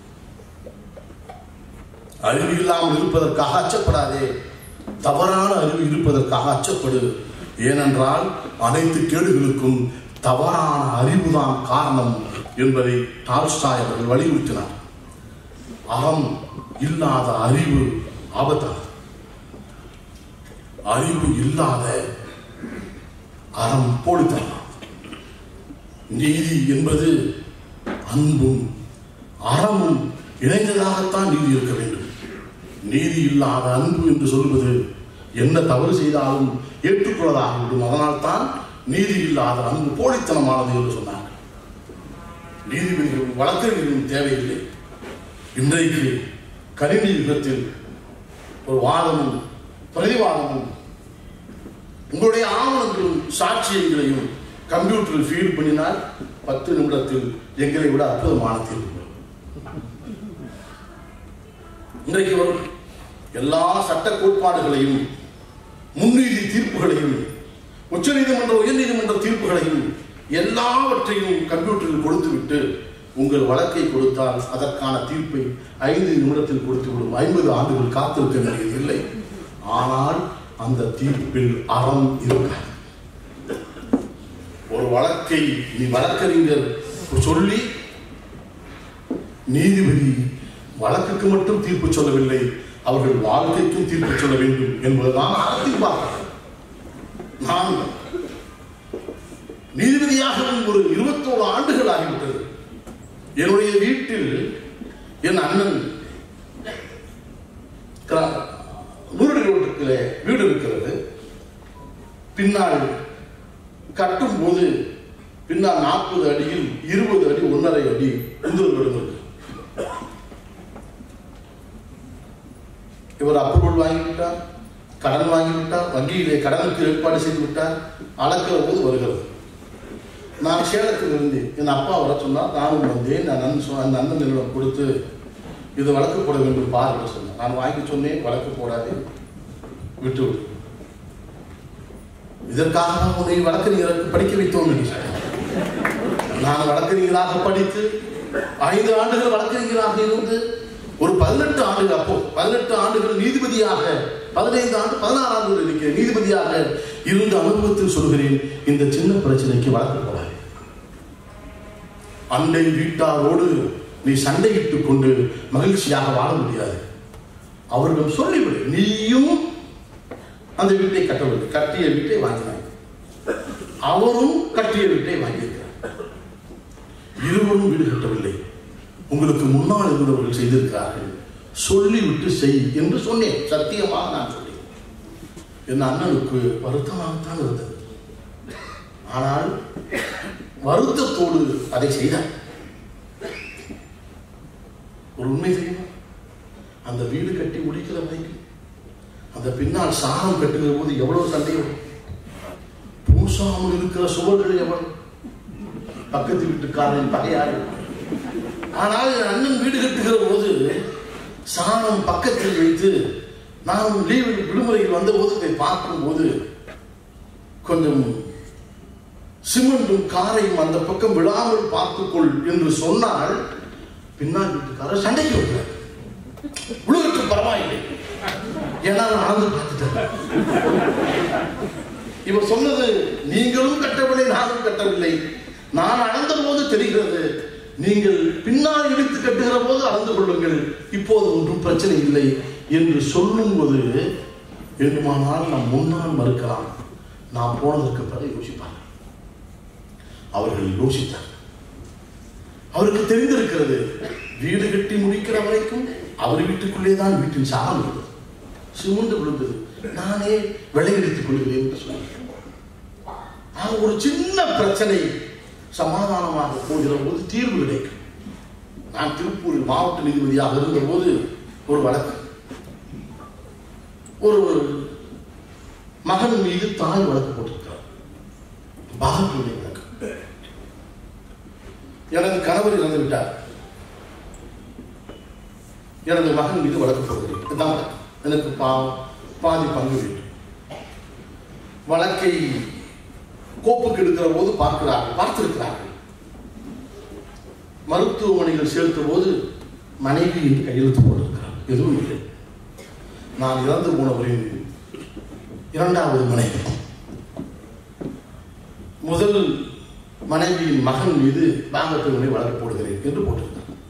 அறிவு இல்லாமல் இருப்பதற்காக அச்சப்படாதே தவறான அறிவு இருப்பதற்காக அச்சப்படு ஏனென்றால் அனைத்து கேடுகளுக்கும் தவறான அறிவுதான் காரணம் என்பதை டால்ஸ்டாய் அவர்கள் வலியுறுத்தினார் அறம் இல்லாத அறிவு ஆபத்தானது அறிவு இல்லாத அறம் போலித்தனம் நீதி என்பது அன்பும் அறமும் இணைந்ததாகத்தான் நீதி இருக்க வேண்டும் நீதி இல்லாத அன்பு என்று சொல்வது என்ன தவறு செய்தாலும் ஏற்றுக்கொள்ளதாகிவிடும் அதனால் தான் நீதி இல்லாத அன்பு போலித்தனமானது என்று சொன்னார் நீதிபதிகளும் வழக்கறிஞர்களும் தேவையில்லை இன்றைக்கு கணினி யுகத்தில் ஒரு வாதமும் பிரதிவாதமும் உங்களுடைய ஆவணங்களும் சாட்சியங்களையும் கம்ப்யூட்டரில் ஃபீட் பண்ணினால் பத்து நிமிடத்தில் எங்களை விட அற்புதமான தீர்வு வரும். இன்றைக்கு வரும் எல்லா சட்ட கோட்பாடுகளையும் முன்னீதி தீர்ப்புகளையும் உச்சநீதிமன்ற உயர்நீதிமன்ற தீர்ப்புகளையும் எல்லாவற்றையும் கம்ப்யூட்டரில் கொடுத்துவிட்டு உங்கள் வழக்கை கொடுத்தால் அதற்கான தீர்ப்பை ஐந்து நிமிடத்தில் கொடுத்து விடும் ஐம்பது ஆண்டுகள் காத்திருக்க வேண்டியது இல்லை ஆனால் அந்த தீர்ப்பில் அறம் இருக்காது ஒரு வழக்கை நீ வழக்கறிஞர் சொல்லி நீதிபதி வழக்குக்கு மட்டும் தீர்ப்பு சொல்லவில்லை அவர்கள் வாழ்க்கைக்கும் தீர்ப்பு சொல்ல வேண்டும் என்பதுதான் அறத்தின் பார்க்கிறது நான் நீதிபதியாகவும் ஒரு இருபத்தோரு ஆண்டுகள் ஆகிவிட்டது என்னுடைய வீட்டில் என் அண்ணன் நூறு ரோட்டுக்கு வீடு இருக்கிறது பின்னால் கட்டும் போது பின்னால் நாற்பது அடியில் இருபது அடி ஒன்றரை அடி உந்தல் இருக்கு இவர் அப்ரூவல் வாங்கிவிட்டார் கடன் வாங்கிவிட்டார் வங்கியிலே கடனுக்கு ஏற்பாடு செய்து விட்டார் அளக்கிற போது வருகிறது நான் சேலத்தில் இருந்தேன் என் அப்பா வர சொன்னார் நானும் வந்தேன் நான் அண்ணன் சொ- அந்த அண்ணன் நிறுவனம் கொடுத்து இது வழக்கு போட வேண்டும் பார் என்று சொன்னேன் நான் வாங்கி சொன்னேன் வழக்கு போடாதே விட்டு விடு இதற்காக நான் உன்னை வழக்கறிஞருக்கு படிக்க வைத்தோம் என்று சொன்னேன் நான் வழக்கறிஞராக படித்து ஐந்து ஆண்டுகள் வழக்கறிஞராக இருந்து ஒரு பதினெட்டு ஆண்டுகள் அப்போ பதினெட்டு ஆண்டுகள் நீதிபதியாக பதினைந்து ஆண்டு பதினாறு ஆண்டுகள் இருக்கிறேன் நீதிபதியாக இருந்த அனுபவத்தில் சொல்கிறேன் இந்த சின்ன பிரச்சனைக்கு வழக்கு போடாது அண்டை வீட்டாரோடு நீ சண்டையிட்டுக் கொண்டு மகிழ்ச்சியாக வாழ முடியாது அவர்களிடம் சொல்லிவிடு நீயும் அந்த வீட்டை கட்டவில்லை கட்டிய வீட்டை வாங்கினாய் அவரும் கட்டிய வீட்டை வாங்கியிருக்கிறார் இருவரும் வீடு கட்டவில்லை உங்களுக்கு முன்னால் இருந்தவர்கள் செய்திருக்கிறார்கள் சொல்லிவிட்டு செய் என்று சொன்னேன் சத்தியமாக நான் சொன்னேன் என் அண்ணனுக்கு வருத்தமாகத்தான் இருந்தது ஆனால் வருத்தத்தோடு அதை செய்தார் ஒரு உண்மை தெரியுமா அந்த வீடு கட்டி முடிக்கிற வரைக்கும் அந்த பின்னால் சாரம் கட்டுகிற போது எவ்வளவு சண்டை வரும் பூசாமல் இருக்கிற சுவர்கள் எவ்வளவு பக்கத்து வீட்டுக்காரன் பகையாறு ஆனால் என் அண்ணன் வீடு கட்டுகிற போது சாணம் பக்கத்தில் வைத்து நான் லீவு விடுமுறையில் வந்தபோது இதை பார்க்கும்போது கொஞ்சம் சிமெண்டும் காரையும் அந்த பக்கம் விழாமல் பார்த்துக்கொள் என்று சொன்னால் பின்னால் வீட்டுக்காரர் சண்டைக்கு வருகிறார் உலகத்து பரவாயில்லை ஏன்னா நான் அளந்து பார்த்துட்டேன் இவர் சொன்னது நீங்களும் கட்டவில்லை நானும் கட்டவில்லை நான் அளந்த போது தெரிகிறது நீங்கள் பின்னால் இழுத்து கட்டுகிற போது அளந்து கொள்ளுங்கள் இப்போது ஒன்றும் பிரச்சனை இல்லை என்று சொல்லும்போது வேண்டுமானால் நாம் முன்னால் மறுக்கலாம் நான் போனதற்கு பிறகு யோசிப்பார் அவர்கள் யோசித்தார் அவருக்கு தெரிந்திருக்கிறது வீடு கட்டி முடிக்கிற வரைக்கும் அவர் வீட்டுக்குள்ளே தான் வீட்டின் சாரம் இருந்தது சிமுண்டு விழுந்தது நானே விளையடித்துக் கொள்கிறேன் என்று சொன்னார் ஆக ஒரு சின்ன பிரச்சனை சமாதானமாக போகிற போது தீர்வு கிடைக்கும் நான் திருப்பூரில் மாவட்ட நீதிபதியாக இருந்தபோது ஒரு வழக்கு ஒரு மகன் மீது தாய் வழக்கு போட்டிருக்கிறார் பாகப்பிள்ளை வழக்கு எனது கணவர் இறந்து விட்டார் எனது மகன் மீது வழக்கு போடுகிறேன் இதுதான் வழக்கு. எனக்கு பா பாதி பங்கு வேண்டும் வழக்கை கோப்புக்கு எடுக்கிற போது பார்க்கிறார்கள் பார்த்திருக்கிறார்கள் மருத்துவமனையில் சேர்த்த போது மனைவி என்று கையெழுத்து போட்டிருக்கிறார் எதுவும் இல்லை நான் இறந்து போனவரின் இரண்டாவது மனைவி முதல் மனைவியின் மகன் மீது பாங்கப்பிரிவினை வழக்கு போடுகிறேன் என்று போட்டிருக்கிறார்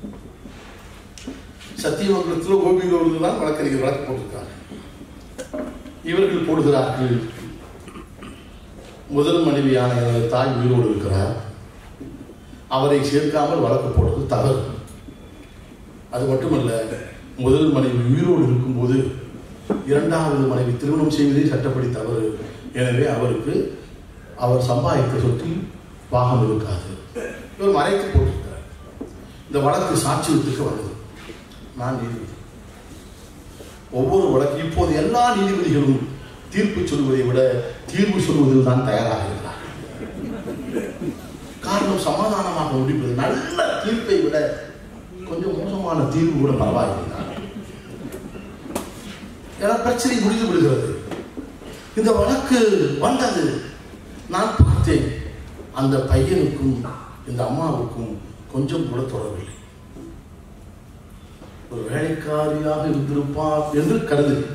சத்தியமங்கலத்தில் கோபிகோவில் தான் வழக்கறிஞர் வழக்கு போட்டிருக்காங்க இவர்கள் போடுகிறார்கள் முதல் மனைவியான எனது தாய் உயிரோடு இருக்கிறார் அவரை சேர்க்காமல் வழக்கு போடுறது தவறு அது மட்டுமல்ல முதல் மனைவி உயிரோடு இருக்கும்போது இரண்டாவது மனைவி திருமணம் செய்வதே சட்டப்படி தவறு எனவே அவருக்கு அவர் சம்பாதித்த சொத்தில் பாகம் இருக்காது இவர் மறைத்து போட்டிருக்கிறார் இந்த வழக்கு சாட்சியத்துக்கு வருது நான் நீதிபதி ஒவ்வொரு வழக்கு இப்போது எல்லா நீதிபதிகளும் தீர்ப்பு சொல்வதை விட தீர்வு சொல்வதில் தான் தயாராக இருக்கிறார் காரணம் சமாதானமாக முடிப்பது நல்ல தீர்ப்பை விட கொஞ்சம் மோசமான தீர்வு கூட பரவாயில்லை ஏன்னா பிரச்சனை முடிந்து விடுகிறது இந்த வழக்கு வந்தது நான் பார்த்தேன் அந்த பையனுக்கும் இந்த அம்மாவுக்கும் கொஞ்சம் கூட தொடரவில்லை ஒரு வேலைக்காரியாக இருந்திருப்பார் என்று கருதுகிறேன்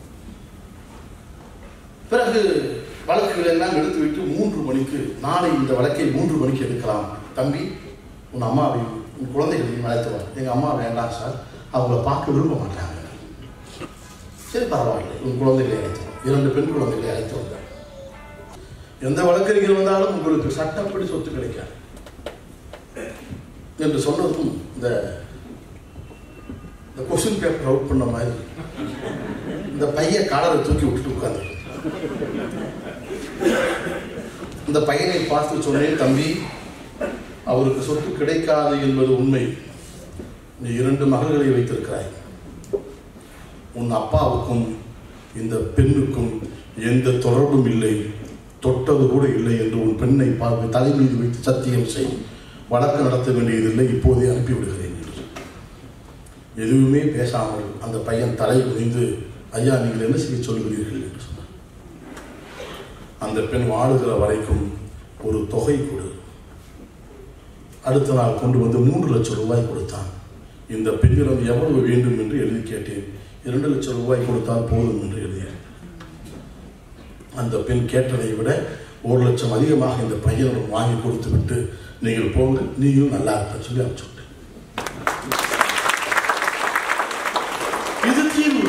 பிறகு வழக்குகள் எல்லாம் எடுத்துவிட்டு மூன்று மணிக்கு நாளை இந்த வழக்கை மூன்று மணிக்கு எடுக்கலாம் தம்பி உன் அம்மாவையும் உன் குழந்தைகளையும் அழைத்து வா எங்கள் அம்மா வேண்டாம் சார் அவங்கள பார்க்க விரும்ப மாட்டாங்க சரி பரவாயில்லை உன் குழந்தைகளை அழைத்து வா இரண்டு பெண் குழந்தைகளை அழைத்து வந்தார் எந்த வழக்கறிஞர் வந்தாலும் உங்களுக்கு சட்டப்படி சொத்து கிடைக்காது என்று சொன்னதும் இந்த இந்த கொஸ்டின் பேப்பர் அவுட் பண்ண மாதிரி இந்த பையன் காலரை தூக்கி விட்டுட்டு உட்கார்ந்து இந்த பையனை பார்த்து சொன்னேன் தம்பி அவருக்கு சொத்து கிடைக்காது என்பது உண்மை நீ இரண்டு மகள்களை வைத்திருக்கிறாய் உன் அப்பாவுக்கும் இந்த பெண்ணுக்கும் எந்த தொடர்பும் இல்லை தொட்டது கூட இல்லை என்று உன் பெண்ணை பார்த்து தலை மீது வைத்து சத்தியம் செய் வழக்கு நடத்த வேண்டியதில்லை இப்போதே அனுப்பிவிடுகிறேன் என்று எதுவுமே பேசாமல் அந்த பையன் தலை குனிந்து ஐயா நீங்கள் என்ன செய்ய சொல்கிறீர்கள் என்று சொன்னார் அந்த பெண் வாழுகிற வரைக்கும் ஒரு தொகை கொடு அடுத்த நாள் கொண்டு வந்து மூன்று லட்சம் ரூபாய் கொடுத்தான் இந்த பெண்ணிடம் எவ்வளவு வேண்டும் என்று எழுதி கேட்டேன் இரண்டு லட்சம் ரூபாய் கொடுத்தால் போதும் என்று எழுதியேன் அந்த பெண் கேட்டதை விட ஒரு லட்சம் அதிகமாக இந்த பையனிடம் வாங்கி கொடுத்து விட்டு நீங்கள் போங்க நீங்களும் நல்லா இருப்பேன் சொல்லி அனுப்பிச்சு விட்டேன் இது தீர்வு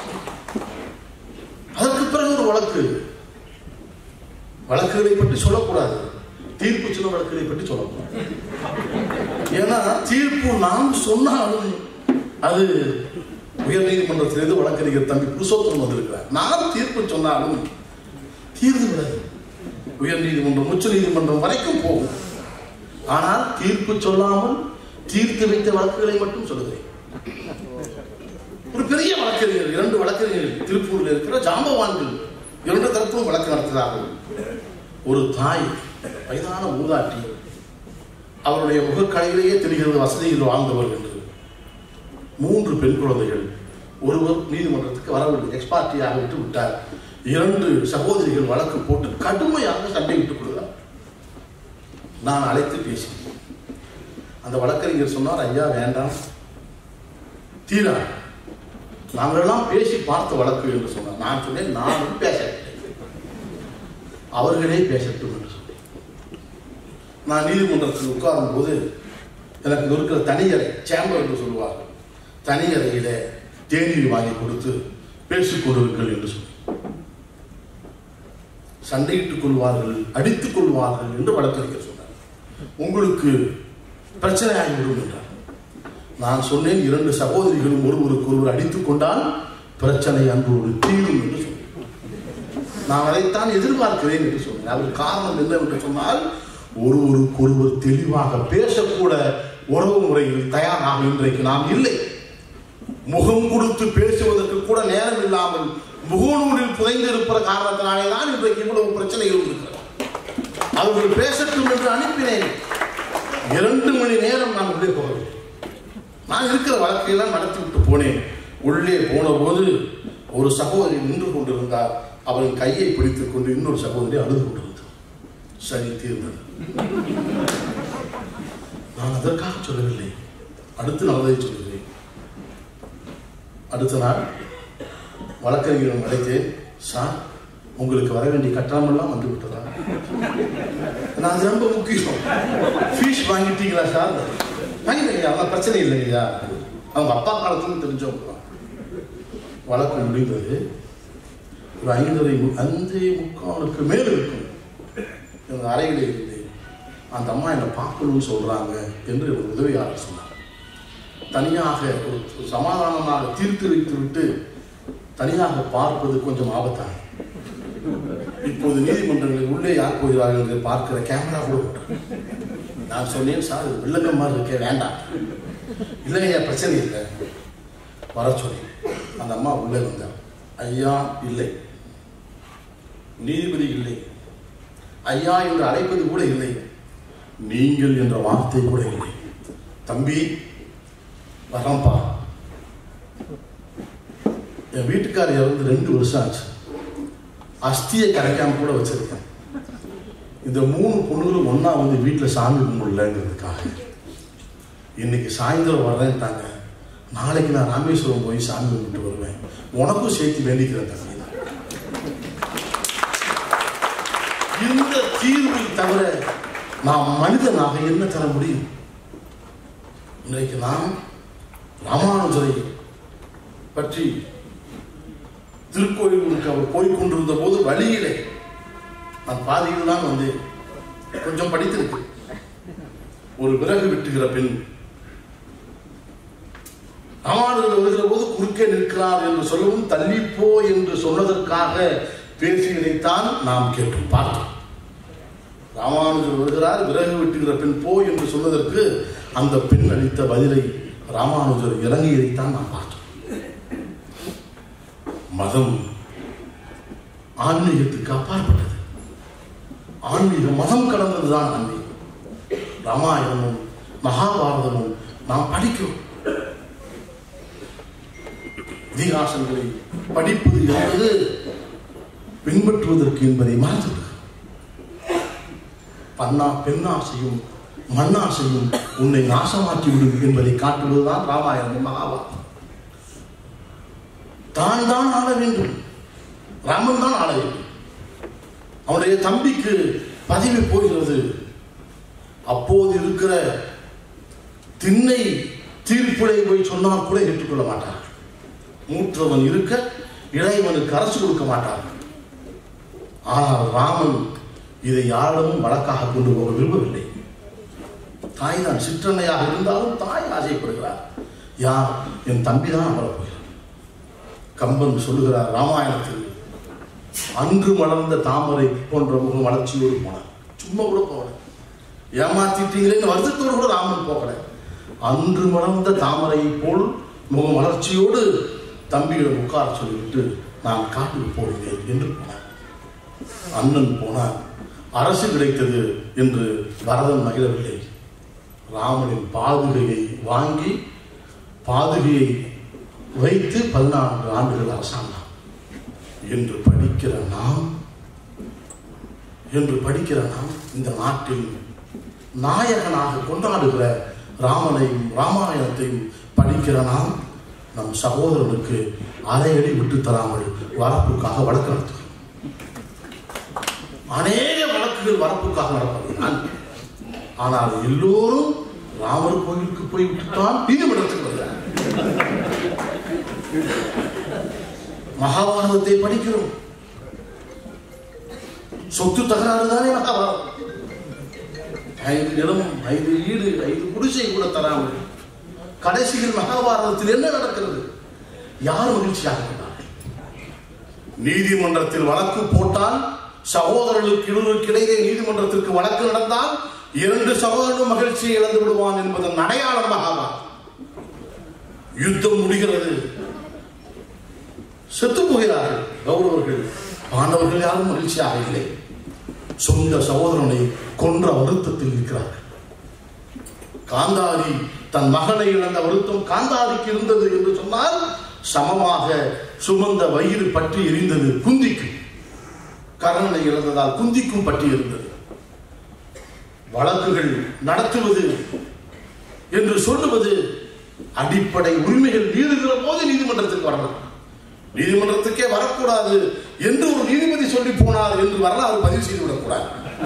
அதற்கு பிறகு ஒரு வழக்கு வழக்குகளை பற்றி சொல்லக்கூடாது தீர்ப்பு சின்ன வழக்குகளை பற்றி சொல்லக்கூடாது ஏன்னா தீர்ப்பு நாம் சொன்னாலும் அது உயர்நீதிமன்றத்திலிருந்து வழக்கறிஞர் தம்பி புருஷோத்தம் வந்திருக்கிறார் நான் தீர்ப்பு சொன்னாலும் தீர்ந்து விடாது உயர்நீதிமன்றம் உச்ச நீதிமன்றம் வரைக்கும் போகும் ஆனால் தீர்ப்பு சொல்லாமல் தீர்த்து வைத்த வழக்குகளை மட்டும் சொல்லுகிறேன் ஒரு பெரிய வழக்கறிஞர் இரண்டு வழக்கறிஞர்கள் திருப்பூரில் இருக்கிற ஜாம்பவான்கள் இரண்டு தரப்பும் வழக்கு நடத்துகிறார்கள் ஒரு தாய் வயதான ஊதாட்டி அவருடைய முகக்கலையிலேயே தெரிகிறது வசதியில் வாழ்ந்தவர் என்று மூன்று பெண் குழந்தைகள் ஒருவர் நீதிமன்றத்துக்கு வரவில்லை எக்ஸ்பார்ட்டியாக விட்டு விட்டார் இரண்டு சகோதரிகள் வழக்கு போட்டு கடுமையாக சண்டையிட்டுக் கொள்கிறார் நான் அழைத்து பேசினேன் அந்த வழக்கறிஞர் சொன்னார் ஐயா வேண்டாம் தீரா நாங்களெல்லாம் பேசி பார்த்த வழக்கு என்று சொன்னார் நான் சொன்னேன் நானும் பேசவில்லை அவர்களே பேசட்டும் என்று சொன்னேன் நான் நீதிமன்றத்தில் உட்காரும் போது எனக்கு இருக்கிற தனியறை சேம்பர் என்று சொல்லுவார்கள் தனியறையில தேநீர் வாங்கி கொடுத்து பேசிக் கொண்டிருங்கள் என்று சொன்னேன் சண்டையிட்டுக் கொள்வார்கள் அடித்துக் கொள்வார்கள் என்று வழக்கறிஞர் சொன்னார் உங்களுக்கு பிரச்சனை ஆகிவிடும் என்றார் நான் சொன்னேன் இரண்டு சகோதரிகளும் ஒருவருக்கு ஒருவர் அடித்துக் கொண்டால் பிரச்சனை அன்றோடு தீரும் என்று சொன்னேன் நான் அதைத்தான் எதிர்பார்க்கிறேன் என்று சொன்னேன் அதற்கு காரணம் என்னவென்று சொன்னால் ஒருவருக்கு ஒருவர் தெளிவாக பேசக்கூட உறவு முறையில் தயாராக இன்றைக்கு நாம் இல்லை முகம் கொடுத்து பேசுவதற்கு கூட நேரம் இல்லாமல் முகநூலில் புதைந்திருக்கிற காரணத்தினாலே தான் இன்றைக்கு இவ்வளவு பிரச்சனைகள் இருக்கிறது அவர்கள் பேசட்டும் என்று அனுப்பினேன் இரண்டு மணி நேரம் நான் உள்ளே போகவில்லை நான் இருக்கிற வழக்கையெல்லாம் நடத்தி விட்டு போனேன் உள்ளே போன போது ஒரு சகோதரி நின்று கொண்டிருந்தார் அவரின் கையை பிடித்துக் கொண்டு இன்னொரு சகோதரி அழுது கொண்டிருந்தார் சரி தீர்ந்தது நான் அதற்காக சொல்லவில்லை அடுத்து நல்லதை சொல்கிறேன் அடுத்த நாள் வழக்கறிஞரிடம் அழைத்தேன் சார் உங்களுக்கு வர வேண்டிய கட்டணமெல்லாம் வந்து விட்டதா நான் அது ரொம்ப முக்கியம் ஃபீஸ் வாங்கிட்டீங்களா சார் வாங்கிட்டீங்க அதெல்லாம் பிரச்சனை இல்லைங்கய்யா அவங்க அப்பா காலத்துல தெரிஞ்சவங்க தான் வழக்கு முடிந்தது ஒரு ஐந்தரை மு- அஞ்சே முக்காலுக்கு மேல் இருக்கும் எங்க அறையில் இருந்தேன் அந்த அம்மா என்னை பார்க்கணும்னு சொல்றாங்க என்று ஒரு உதவியாளர் சொன்னார் தனியாக ஒரு ஒரு சமாதானமாக தீர்த்து வைத்து விட்டு தனியாக பார்ப்பது கொஞ்சம் ஆபத்தான இப்போது நீதிமன்றங்களில் உள்ளே யார் போகிறார்கள் என்று பார்க்கிற கேமரா கூட உண்டு. நான் சொன்னேன் சார் இது வில்லங்கம் மாதிரி இருக்கே வேண்டாம் இல்லையா பிரச்சனை இல்லை வர சொல்லி அந்த அம்மா உள்ளே வந்தார் ஐயா இல்லை நீதிபதி இல்லை ஐயா என்று அழைப்பது கூட இல்லை நீங்கள் என்ற வார்த்தை கூட இல்லை தம்பி வரம்பா என் வீட்டுக்காரர் இறந்து ரெண்டு வருஷம் ஆச்சு அஸ்தியை கரைக்காம கூட வச்சிருக்கேன் இந்த மூணு பொண்ணுகளும் ஒண்ணா வந்து வீட்டில் சாமி கும்பிடலங்கிறதுக்காக இன்னைக்கு சாயந்தரம் வர்றேன்ட்டாங்க நாளைக்கு நான் ராமேஸ்வரம் போய் சாமி கும்பிட்டு வருவேன் உனக்கும் சேர்த்து வேண்டிக்கிறேன் தம்பி இந்த தீர்வை தவிர நாம் மனிதனாக என்ன தர முடியும் இன்றைக்கு நாம் ராமானுஜரை பற்றி திருக்கோயிலுக்கு அவர் போய்க்கொண்டிருந்த போது வழியிலே நான் பாதியில் தான் வந்து கொஞ்சம் படித்திருக்கு ஒரு விறகு வெட்டுகிற பெண் ராமானுஜர் வருகிற போது குறுக்கே நிற்கிறார் என்று சொல்லவும் தள்ளிப்போ என்று சொன்னதற்காக பேசியதைத்தான் நாம் கேட்டோம் பார்த்தோம் ராமானுஜர் வருகிறார் விறகு வெட்டுகிற பெண் போ என்று சொன்னதற்கு அந்த பெண் அளித்த பதிலை ராமானுஜர் இறங்கியதைத்தான் நாம் பார்த்தோம் மதம் ஆன்மீகத்துக்கு அப்பாற்பட்டது ஆன்மீக மதம் கடந்ததுதான் ஆன்மீகம் ராமாயணமும் மகாபாரதமும் நாம் படிக்கிறோம் இதிகாசங்களை படிப்பது என்பது பின்பற்றுவதற்கு என்பதை மறந்துவிடுகிறோம் பன்னா பெண்ணாசையும் மண்ணாசையும் உன்னை நாசமாக்கி விடும் என்பதை காட்டுவதுதான் ராமாயணம் மகாபாரதம் தான் தான் ஆள வேண்டும் ராமன் தான் ஆள வேண்டும் அவனுடைய தம்பிக்கு பதவி போகிறது அப்போது இருக்கிற திண்ணை தீர்ப்புடை போய் சொன்னால் கூட ஏற்றுக்கொள்ள மாட்டார் மூற்றவன் இருக்க இளையவனுக்கு அரசு கொடுக்க மாட்டார் ஆனால் ராமன் இதை யாரிடமும் வழக்காக கொண்டு போக விரும்பவில்லை தாய் தான் சிற்றன்னையாக இருந்தாலும் தாய் ஆசைப்படுகிறார் யார் என் தம்பி தான் வரப்போகிறார் கம்பன் சொல்லுகிறார் ராமாயணத்தில் அன்று மலர்ந்த தாமரை போன்ற முகம் வளர்ச்சியோடு போனார் சும்மா கூட போகல ஏமாத்திட்டீங்களேன்னு வருத்தத்தோடு கூட ராமன் போகல அன்று மலர்ந்த தாமரை போல் முகம் வளர்ச்சியோடு தம்பியிடம் உட்கார சொல்லிவிட்டு நான் காட்டுக்கு போகிறேன் என்று போனார் அண்ணன் போனார் அரசு கிடைத்தது என்று பரதன் மகிழவில்லை ராமனின் பாதுகையை வாங்கி பாதுகையை வைத்து பதினான்கு ஆண்டுகள் அரசாங்கம் என்று படிக்கிற நாம் என்று படிக்கிற நாம் இந்த நாட்டில் நாயகனாக கொண்டாடுகிற ராமனையும் ராமாயணத்தையும் படிக்கிற நாம் நம் சகோதரனுக்கு அரை அடி விட்டு தராமல் வரப்புக்காக வழக்கு நடத்துகிறோம் அநேக வழக்குகள் வரப்புக்காக நடப்பதுதான் ஆனால் எல்லோரும் ராமர் கோயிலுக்கு போய் விட்டுத்தான் நீதிமன்றத்துக்கு வருகிறார் மகாபாரதத்தை படிக்கிறோம் சொத்து தகராறு தானே மகாபாரதம் ஐந்து நிலம் ஐந்து வீடு ஐந்து குடிசை கூட தராமல் கடைசியில் மகாபாரதத்தில் என்ன நடக்கிறது யார் மகிழ்ச்சியாக இருந்தார்கள் நீதிமன்றத்தில் வழக்கு போட்டால் சகோதரர்களுக்கு இருவருக்கு இடையே நீதிமன்றத்திற்கு வழக்கு நடந்தால் இரண்டு சகோதரனும் மகிழ்ச்சியை இழந்து விடுவான் என்பதன் அடையாளம் மகாபாரதம் யுத்தம் முடிகிறது செத்து போகிறார்கள் கௌரவர்கள் பாண்டவர்கள் யாரும் மகிழ்ச்சியாக இல்லை சொந்த சகோதரனை கொன்ற வருத்தத்தில் இருக்கிறார்கள் காந்தாரி தன் மகனை இழந்த வருத்தம் காந்தாரிக்கு இருந்தது என்று சொன்னால் சமமாக சுமந்த வயிறு பற்றி எரிந்தது குந்திக்கு கர்ணனை இழந்ததால் குந்திக்கும் பற்றி இருந்தது வழக்குகள் நடத்துவது என்று சொல்லுவது அடிப்படை உரிமைகள் மீறுகிற போது நீதிமன்றத்துக்கு வரணும் நீதிமன்றத்துக்கே வரக்கூடாது என்று ஒரு நீதிபதி சொல்லி போனார் என்று வரலாறு பதிவு செய்து விடக்கூடாது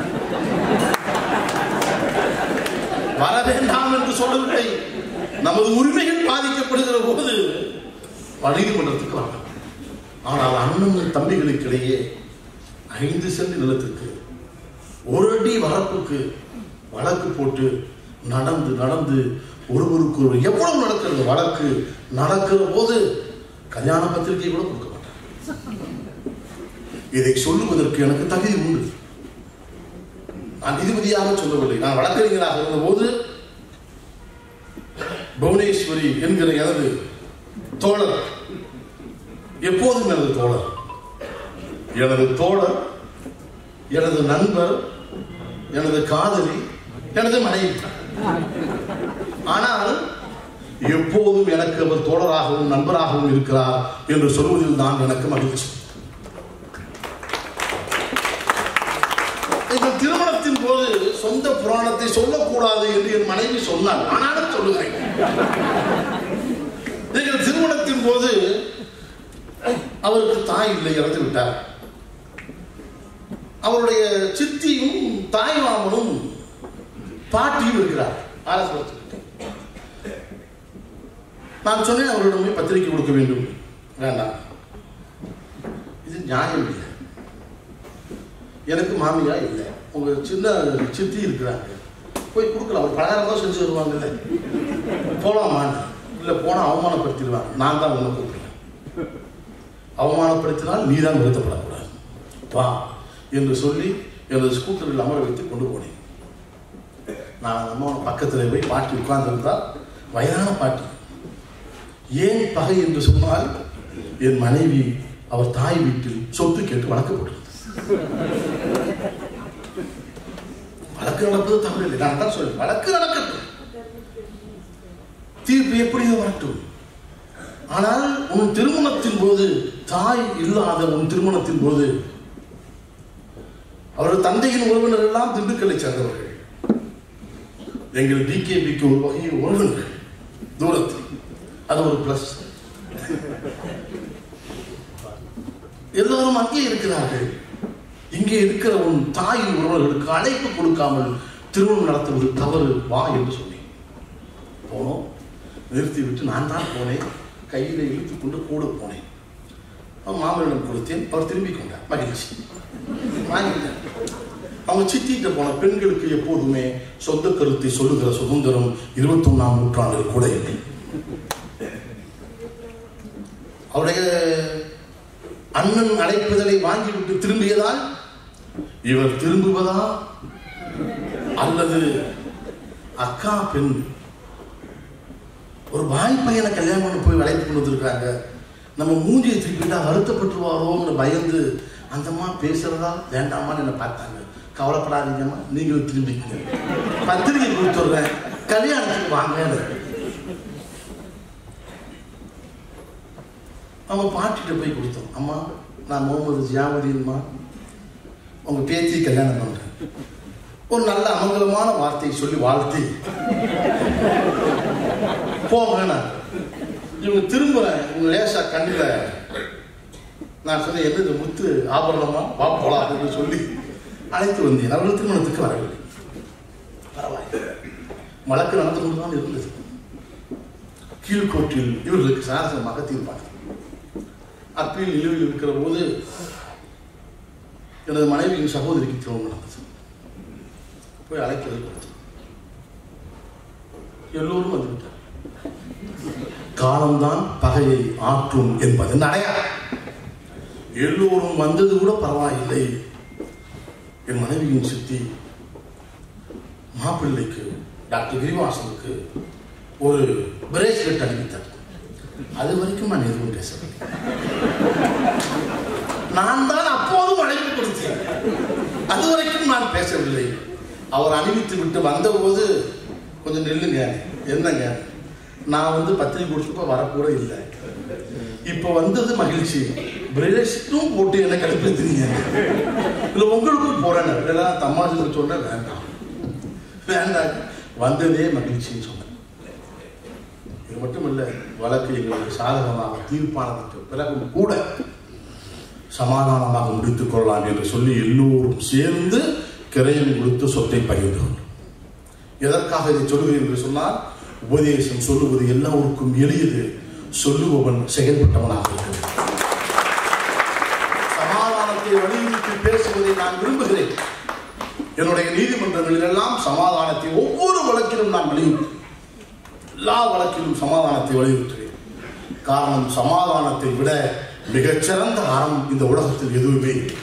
வர வேண்டாம் என்று சொல்லவில்லை நமது உரிமைகள் பாதிக்கப்படுகிற போது நீதிமன்றத்துக்கு வரலாம் ஆனால் அண்ணன் தம்பிகளுக்கு இடையே ஐந்து சென்ட் நிலத்திற்கு ஒரு அடி வரப்புக்கு வழக்கு போட்டு நடந்து நடந்து ஒருவருக்கு ஒரு எவ்வளவு நடக்கிறது வழக்கு நடக்கிற போது கல்யாண பத்திரிகை கூட கொடுக்க மாட்டார் இதை சொல்லுவதற்கு எனக்கு தகுதி உண்டு நான் நீதிபதியாக சொல்லவில்லை நான் வழக்கறிஞராக இருந்தபோது புவனேஸ்வரி என்கிற எனது தோழர் எப்போதும் எனது தோழர் எனது தோழர் எனது நண்பர் எனது காதலி எனது மனைவி ஆனால் எப்போதும் எனக்கு அவர் தோழராகவும் நண்பராகவும் இருக்கிறார் என்று சொல்வதில் தான் எனக்கு மகிழ்ச்சி எங்கள் திருமணத்தின் போது சொந்த புராணத்தை சொல்லக்கூடாது என்று என் மனைவி சொன்னார் ஆனாலும் சொல்லுகிறேன் எங்கள் திருமணத்தின் போது அவருக்கு தாய் இல்லை இறந்து விட்டார் அவருடைய சித்தியும் தாய் மாமனும் பாட்டியும் இருக்கிறார் ஆலோசனை நான் சொன்னேன் அவரிடம் போய் பத்திரிக்கை கொடுக்க வேண்டும் வேண்டாம் இது நியாயம் இல்லை எனக்கு மாமியா இல்லை உங்க சின்ன சித்தி இருக்கிறாங்க போய் கொடுக்கலாம் ஒரு பலகாரம் தான் செஞ்சு வருவாங்கல்ல போலாமா இல்லை போனால் அவமானப்படுத்திடுவாங்க நான் தான் உன்னை கூப்பிடுறேன் அவமானப்படுத்தினால் நீ தான் நிறுத்தப்படக்கூடாது வா என்று சொல்லி எனது ஸ்கூட்டரில் அமர வைத்து கொண்டு போனேன் நான் அம்மாவோட பக்கத்தில் போய் பாட்டி உட்கார்ந்திருந்தால் வயதான பாட்டி ஏன் பகை என்று சொன்னால் என் மனைவி அவர் தாய் வீட்டில் சொத்து கேட்டு வழக்கப்பட்டது வழக்கு நடப்பது தவறு இல்லை நான் தான் சொல்றேன் வழக்கு நடக்கட்டும் தீர்ப்பு எப்படியோ வரட்டும் ஆனால் உன் திருமணத்தின் போது தாய் இல்லாத உன் திருமணத்தின் போது அவரது தந்தையின் உறவினர் எல்லாம் திண்டுக்கல்லை சேர்ந்தவர்கள் எங்கள் டிகேபிக்கு ஒரு வகையில் உறவினர்கள் தூரத்தில் அது ஒரு பிளஸ் எல்லாரும் அங்கே இருக்கிறார்கள் இங்கே இருக்கிற உன் தாயின் உறவர்களுக்கு அழைப்பு கொடுக்காமல் திருமணம் நடத்துவது தவறு வா என்று சொன்னேன் போனோம் நிறுத்தி விட்டு நான் தான் போனேன் கையில் இழுத்து கொண்டு கூட போனேன் அவன் மாமனிடம் கொடுத்தேன் அவர் திரும்பி கொண்டார் மகிழ்ச்சி வாங்கிட்டார் அவங்க சித்திட்ட போன பெண்களுக்கு எப்போதுமே சொந்த கருத்தை சொல்லுகிற சுதந்திரம் இருபத்தொன்னாம் நூற்றாண்டில் கூட இல்லை அவருடைய அண்ணன் அழைப்புதலை வாங்கிவிட்டு திரும்பியதால் இவர் திரும்புவதா அல்லது அக்கா பெண் ஒரு பாய் பையனை கல்யாணம் பண்ணி போய் அழைத்து கொண்டு வந்திருக்காங்க நம்ம மூஞ்சியை திருப்பிட்டா வருத்தப்பட்டுருவாரோன்னு பயந்து அந்த அம்மா பேசுறதா வேண்டாமான்னு என்ன பார்த்தாங்க கவலைப்படாதீங்கம்மா நீங்களும் திரும்பிக்கங்க பத்திரிகை கொடுத்துட்றேன் கல்யாணத்துக்கு வாங்க அவங்க பாட்டிகிட்ட போய் கொடுத்தோம் அம்மா நான் முகமது ஜியாவுதீன்மா உங்க பேத்தி கல்யாணம் பண்றேன் ஒரு நல்ல அமங்கலமான வார்த்தையை சொல்லி வாழ்த்தி போங்க இவங்க திரும்புறேன் இவங்க லேசா கண்ணில் நான் சொன்னேன் என்னது முத்து ஆபரணமா வா போலாம் அப்படின்னு சொல்லி அழைத்து வந்தேன் அவர்கள் திருமணத்துக்கு வரவில்லை பரவாயில்லை வழக்கு நடந்து கொண்டுதான் இருந்தது கீழ்கோட்டில் இவர்களுக்கு சாரசமாக தீர்ப்பாங்க அப்பீல் நிலுவையில் இருக்கிற போது எனது மனைவியின் சகோதரிக்கு திருமணம் நடந்தது போய் அழைக்கிறது கொடுத்தோம் எல்லோரும் வந்துவிட்டார் காலம்தான் பகையை ஆற்றும் என்பது அடையாளம் எல்லோரும் வந்தது கூட பரவாயில்லை என் மனைவியின் சித்தி மாப்பிள்ளைக்கு டாக்டர் கிரிவாசனுக்கு ஒரு பிரேஸ்லெட் அனுப்பித்தார் அது வரைக்கும் நான் எதுவும் பேசவில்லை நான் தான் அப்போதும் அழைப்பு கொடுத்தேன் அது வரைக்கும் நான் பேசவில்லை அவர் அணிவித்து விட்டு வந்தபோது கொஞ்சம் நில்லுங்க என்னங்க நான் வந்து பத்திரிகை கொடுத்தப்ப வரக்கூட இல்லை இப்ப வந்தது மகிழ்ச்சி பிரேஸ்டும் போட்டு என்ன கடுப்பேத்துறீங்க இல்ல உங்களுக்கும் போறேன் இதெல்லாம் தம்மாசுக்கு சொன்ன வேண்டாம் வேண்டாம் வந்ததே மகிழ்ச்சின்னு சொன்னேன் இது மட்டும் இல்ல வழக்கு எங்களுக்கு சாதகமாக தீர்ப்பானதுக்கு பிறகும் கூட சமாதானமாக முடித்துக் கொள்ளலாம் என்று சொல்லி எல்லோரும் சேர்ந்து கிரையம் கொடுத்து சொத்தை பகிர்ந்து கொண்டோம் எதற்காக இதை சொல்லுகிறேன் என்று சொன்னால் உபதேசம் சொல்லுவது எல்லோருக்கும் எளியது சொல்லுபவன் செயல்பட்டவனாக இருக்கிறது சமாதானத்தை வலியுறுத்தி பேசுவதை நான் விரும்புகிறேன் என்னுடைய நீதிமன்றங்களில் எல்லாம் சமாதானத்தை ஒவ்வொரு வழக்கிலும் நான் வலியுறுத்தி எல்லா வழக்கிலும் சமாதானத்தை வலியுறுத்துகிறேன் காரணம் சமாதானத்தை விட மிகச்சிறந்த அறம் இந்த உலகத்தில் எதுவுமே இல்லை.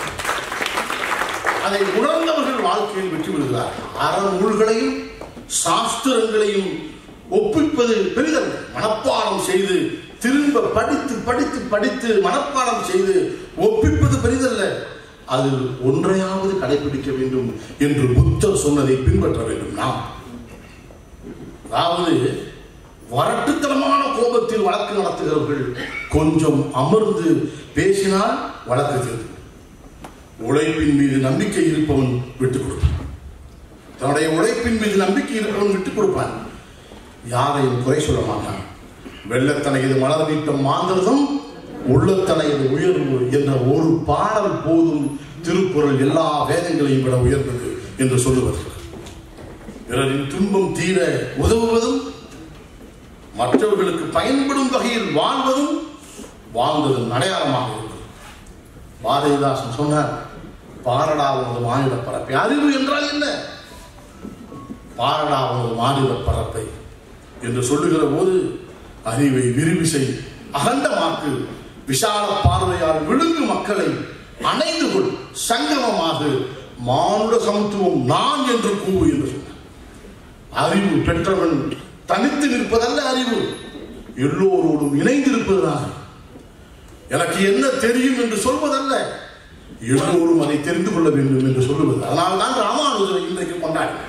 அதை உணர்ந்தவர்கள் வாழ்க்கையில் வெற்றி பெறுகிறார்கள் அறநூல்களையும் சாஸ்திரங்களையும் ஒப்பிப்பது பெரிதல்ல மனப்பாடம் செய்து திரும்ப படித்து படித்து படித்து மனப்பாடம் செய்து ஒப்பிப்பது பெரிதல்ல அதில் ஒன்றையாவது கடைபிடிக்க வேண்டும் என்று புத்தர் சொன்னதை பின்பற்ற வேண்டும் நாம் அதாவது வரட்டுத்தனமான கோபத்தில் வழக்கு நடத்துகிறவர்கள் கொஞ்சம் அமர்ந்து பேசினால் வழக்கு தீர்வு உழைப்பின் மீது நம்பிக்கை இருப்பவன் விட்டுக் கொடுப்பான் தன்னுடைய உழைப்பின் மீது நம்பிக்கை இருப்பவன் விட்டுக் கொடுப்பான் யாரையும் குறை சொல்ல மாட்டான் வெள்ளத்தனையது மலர் நீட்டம் மாந்திரதும் உள்ளத்தனையது உயர்வு என்ற ஒரு பாடல் போதும் திருக்குறள் எல்லா வேதங்களையும் விட உயர்ந்தது என்று சொல்லுவது பிறரின் துன்பம் தீர உதவுவதும் மற்றவர்களுக்கு பயன்படும் வகையில் வாழ்வதும் வாழ்ந்ததன் அடையாளமாக இருக்கிறது பாரதிதாசன் சொன்னார் பாரடா உனது மாநில பரப்பை அறிவு என்றால் என்ன பாரடா உனது மாநில பரப்பை என்று சொல்லுகிற போது அறிவை விரிவிசை அகண்டமாக்கு விஷால பார்வையால் விழுங்கு மக்களை அணைந்து கொள் சங்கமமாக மானுட சமத்துவம் நான் என்று கூவு என்று சொன்னார் அறிவு பெற்றவன் தனித்து நிற்பதல்ல அறிவு எல்லோரோடும் இணைந்திருப்பதுதான் எனக்கு என்ன தெரியும் என்று சொல்வதல்ல எல்லோரும் அதை தெரிந்து கொள்ள வேண்டும் என்று சொல்லுவது அதனால் தான் ராமானுஜரை இன்றைக்கு கொண்டாடினார்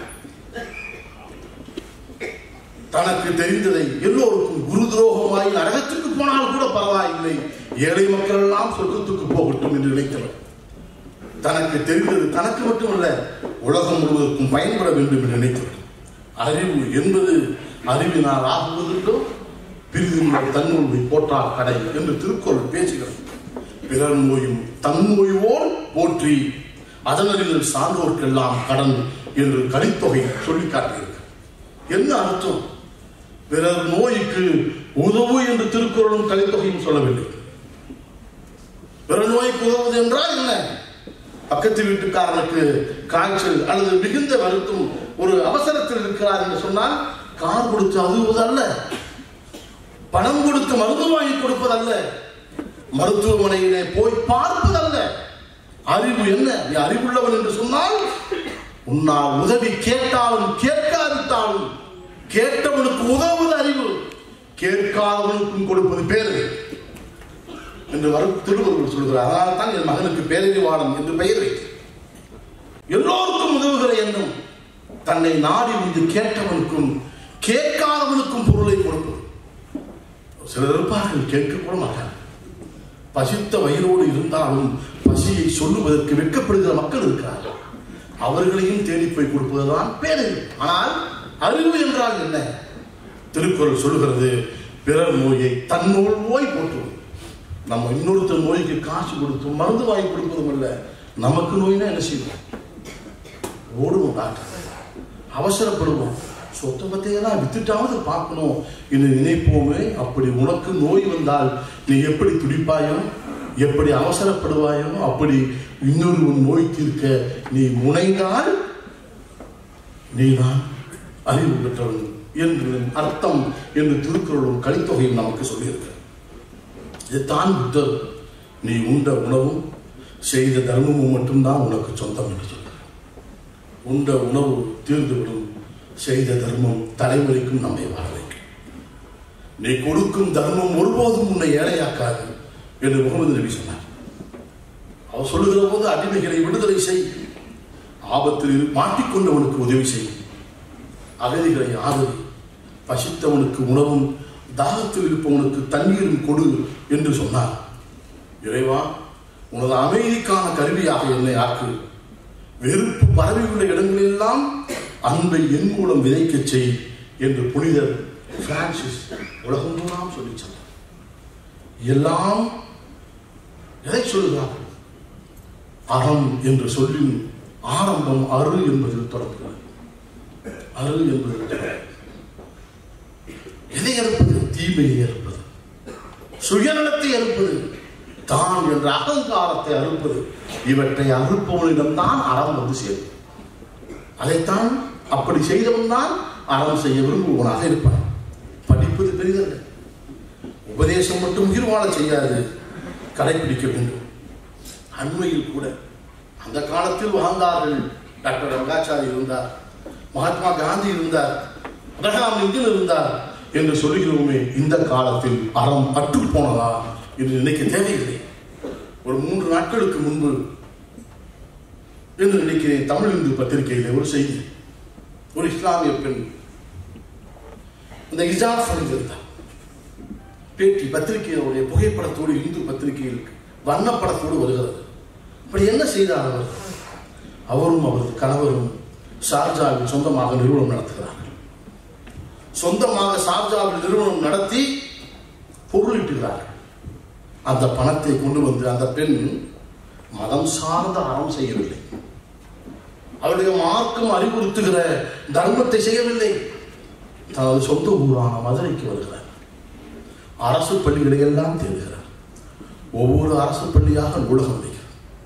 தனக்கு தெரிந்ததை எல்லோருக்கும் குரு துரோகமாய் நரகத்துக்கு போனால் கூட பரவாயில்லை ஏழை மக்கள் எல்லாம் சொர்க்கத்துக்கு போகட்டும் என்று நினைத்தவர் தனக்கு தெரிந்தது தனக்கு மட்டுமல்ல உலகம் முழுவதற்கும் பயன்பட வேண்டும் என்று நினைத்தவர் அறிவு என்பது அறிவினால் ஆகுவதுண்டோ பிரிதினால் தன்னுள்வை போற்றார் கடை என்று திருக்குறள் பேசுகிறது பிறர் நோயும் தன் நோய்வோல் போற்றி அதனறிதல் சான்றோர்க்கெல்லாம் கடன் என்று கலித்தொகை சொல்லி காட்டியிருக்கு என்ன அர்த்தம் பிறர் நோய்க்கு உதவு என்று திருக்குறளும் கலித்தொகையும் சொல்லவில்லை பிறர் நோய்க்கு உதவுவது என்றால் என்ன பக்கத்து வீட்டுக்காரனுக்கு காய்ச்சல் அல்லது மிகுந்த வருத்தம் ஒரு அவசரத்தில் இருக்கிறார் என்று சொன்னால் கார் கொடுத்து அதுவதல்ல பணம் கொடுத்து மருந்து வாங்கி கொடுப்பதல்ல மருத்துவமனையிலே போய் பார்ப்பதல்ல அறிவு என்ன நீ அறிவுள்ளவன் என்று சொன்னால் உன்னால் உதவி கேட்டாலும் கேட்காவிட்டாலும் கேட்டவனுக்கு உதவுவது அறிவு கேட்காதவனுக்கும் கொடுப்பது பேரறிவு என்று வரும் திருவள்ளுவர் சொல்கிறார் அதனால தான் என் மகனுக்கு பேரறிவாளன் என்று பெயர் வைத்தேன் எல்லோருக்கும் உதவுகிற எண்ணம் தன்னை நாடி வந்து கேட்டவனுக்கும் கேட்காதவனுக்கும் பொருளை கொடுப்பது சிலர் இருப்பார்கள் கேட்க கூட மாட்டார்கள் பசித்த வயிறோடு இருந்தாலும் பசியை சொல்லுவதற்கு வெட்கப்படுகிற மக்கள் இருக்கிறார்கள் அவர்களையும் தேடி போய் கொடுப்பதுதான் பேரறிவு ஆனால் அறிவு என்றால் என்ன திருக்குறள் சொல்லுகிறது பிறர் நோயை தன்னோல் நோய் போற்றுவது நம்ம இன்னொருத்தர் நோய்க்கு காசு கொடுத்தும் மருந்து வாங்கி கொடுப்பதும் அல்ல நமக்கு நோய்னா என்ன செய்வோம் ஓடுவோம் டாக்டர் அவசரப்படுவோம் சொத்தை பத்தையெல்லாம் வித்துட்டாவது பார்க்கணும் என்று நினைப்போமே அப்படி உனக்கு நோய் வந்தால் நீ எப்படி துடிப்பாயோ எப்படி அவசரப்படுவாயோ அப்படி இன்னொரு உன் நோய் தீர்க்க நீ முனைந்தால் நீதான் அறிவு பெற்றவன் என்று அர்த்தம் என்று திருக்குறளும் கலித்தொகையும் நமக்கு சொல்லியிருக்கிறது இதுதான் புத்தர் நீ உண்ட உணவும் செய்த தர்மமும் மட்டும்தான் உனக்கு சொந்தம் என்று சொல்கிறார் உண்ட உணவு தீர்ந்துவிடும் செய்த தர்மம் தலைமுறைக்கும் நம்மை வாழ வைக்கும் நீ கொடுக்கும் தர்மம் ஒருபோதும் உன்னை ஏழையாக்காது என்று முகமது நபி சொன்னார் அவர் சொல்லுகிற போது அடிமைகளை விடுதலை செய் ஆபத்தில் மாட்டிக்கொண்டவனுக்கு உதவி செய் அகதிகளை ஆதரி பசித்தவனுக்கு உணவும் தாகத்தில் இருப்பவனுக்கு தண்ணீரும் கொடு என்று சொன்னார் இறைவா உனது அமைதிக்கான கருவியாக என்னை ஆக்கு வெறுப்பு பரவியுள்ள இடங்களெல்லாம் அன்பை என் மூலம் விதைக்கச் செய் என்று புனிதர் பிரான்சிஸ் உலகமெல்லாம் சொல்லி சொன்னார் எல்லாம் எதை சொல்லுகிறார்கள் அறம் என்று சொல்லின் ஆரம்பம் அரு என்பதில் தொடங்குகிறது அரு என்பதில் தொடங்குகிறது எதை அறுப்பது தீமையை அறுப்பது சுயநலத்தை அறுப்பது தான் என்ற அகங்காரத்தை அறுப்பது இவற்றை அறுப்பவனிடம் தான் அறம் வந்து சேரும் அதைத்தான் அப்படி செய்தவன் தான் அறம் செய்ய விரும்புவனாக இருப்பான் படிப்பது பெரிதல்ல உபதேசம் மட்டும் உயிர் வாழ செய்யாது கடைபிடிக்க வேண்டும் அண்மையில் கூட அந்த காலத்தில் வாழ்ந்தார்கள் டாக்டர் ரங்காச்சாரி இருந்தார் மகாத்மா காந்தி இருந்தார் அப்ரஹாம் லிங்கன் இருந்தார் என்று சொல்லுகிறோமே இந்த காலத்தில் அறம் அற்று போனதா என்று நினைக்க தேவையில்லை ஒரு மூன்று நாட்களுக்கு முன்பு என்று நினைக்கிறேன் தமிழ் இந்து பத்திரிகையில் ஒரு செய்தி ஒரு இஸ்லாமிய பெண் இந்த இஜாப் அணிந்திருந்தார் பேட்டி பத்திரிகையினுடைய புகைப்படத்தோடு இந்து பத்திரிகையில் வண்ணப்படத்தோடு வருகிறது இப்படி என்ன செய்தார் அவர் அவரும் அவரது கணவரும் ஷார்ஜாவில் சொந்தமாக நிறுவனம் நடத்துகிறார்கள் சொந்தமாக ஷார்ஜாவில் நிறுவனம் நடத்தி பொருளீட்டுகிறார்கள் அந்த பணத்தை கொண்டு வந்து அந்த பெண் மதம் சார்ந்த அறம் செய்யவில்லை அவருடைய மார்க்கம் அறிவுறுத்துகிற தர்மத்தை செய்யவில்லை தனது சொந்த ஊரான மதுரைக்கு வருகிறார் அரசு பள்ளிகளை எல்லாம் தேடுகிறார் ஒவ்வொரு அரசு பள்ளியாக நூலகம் வைக்கிறார்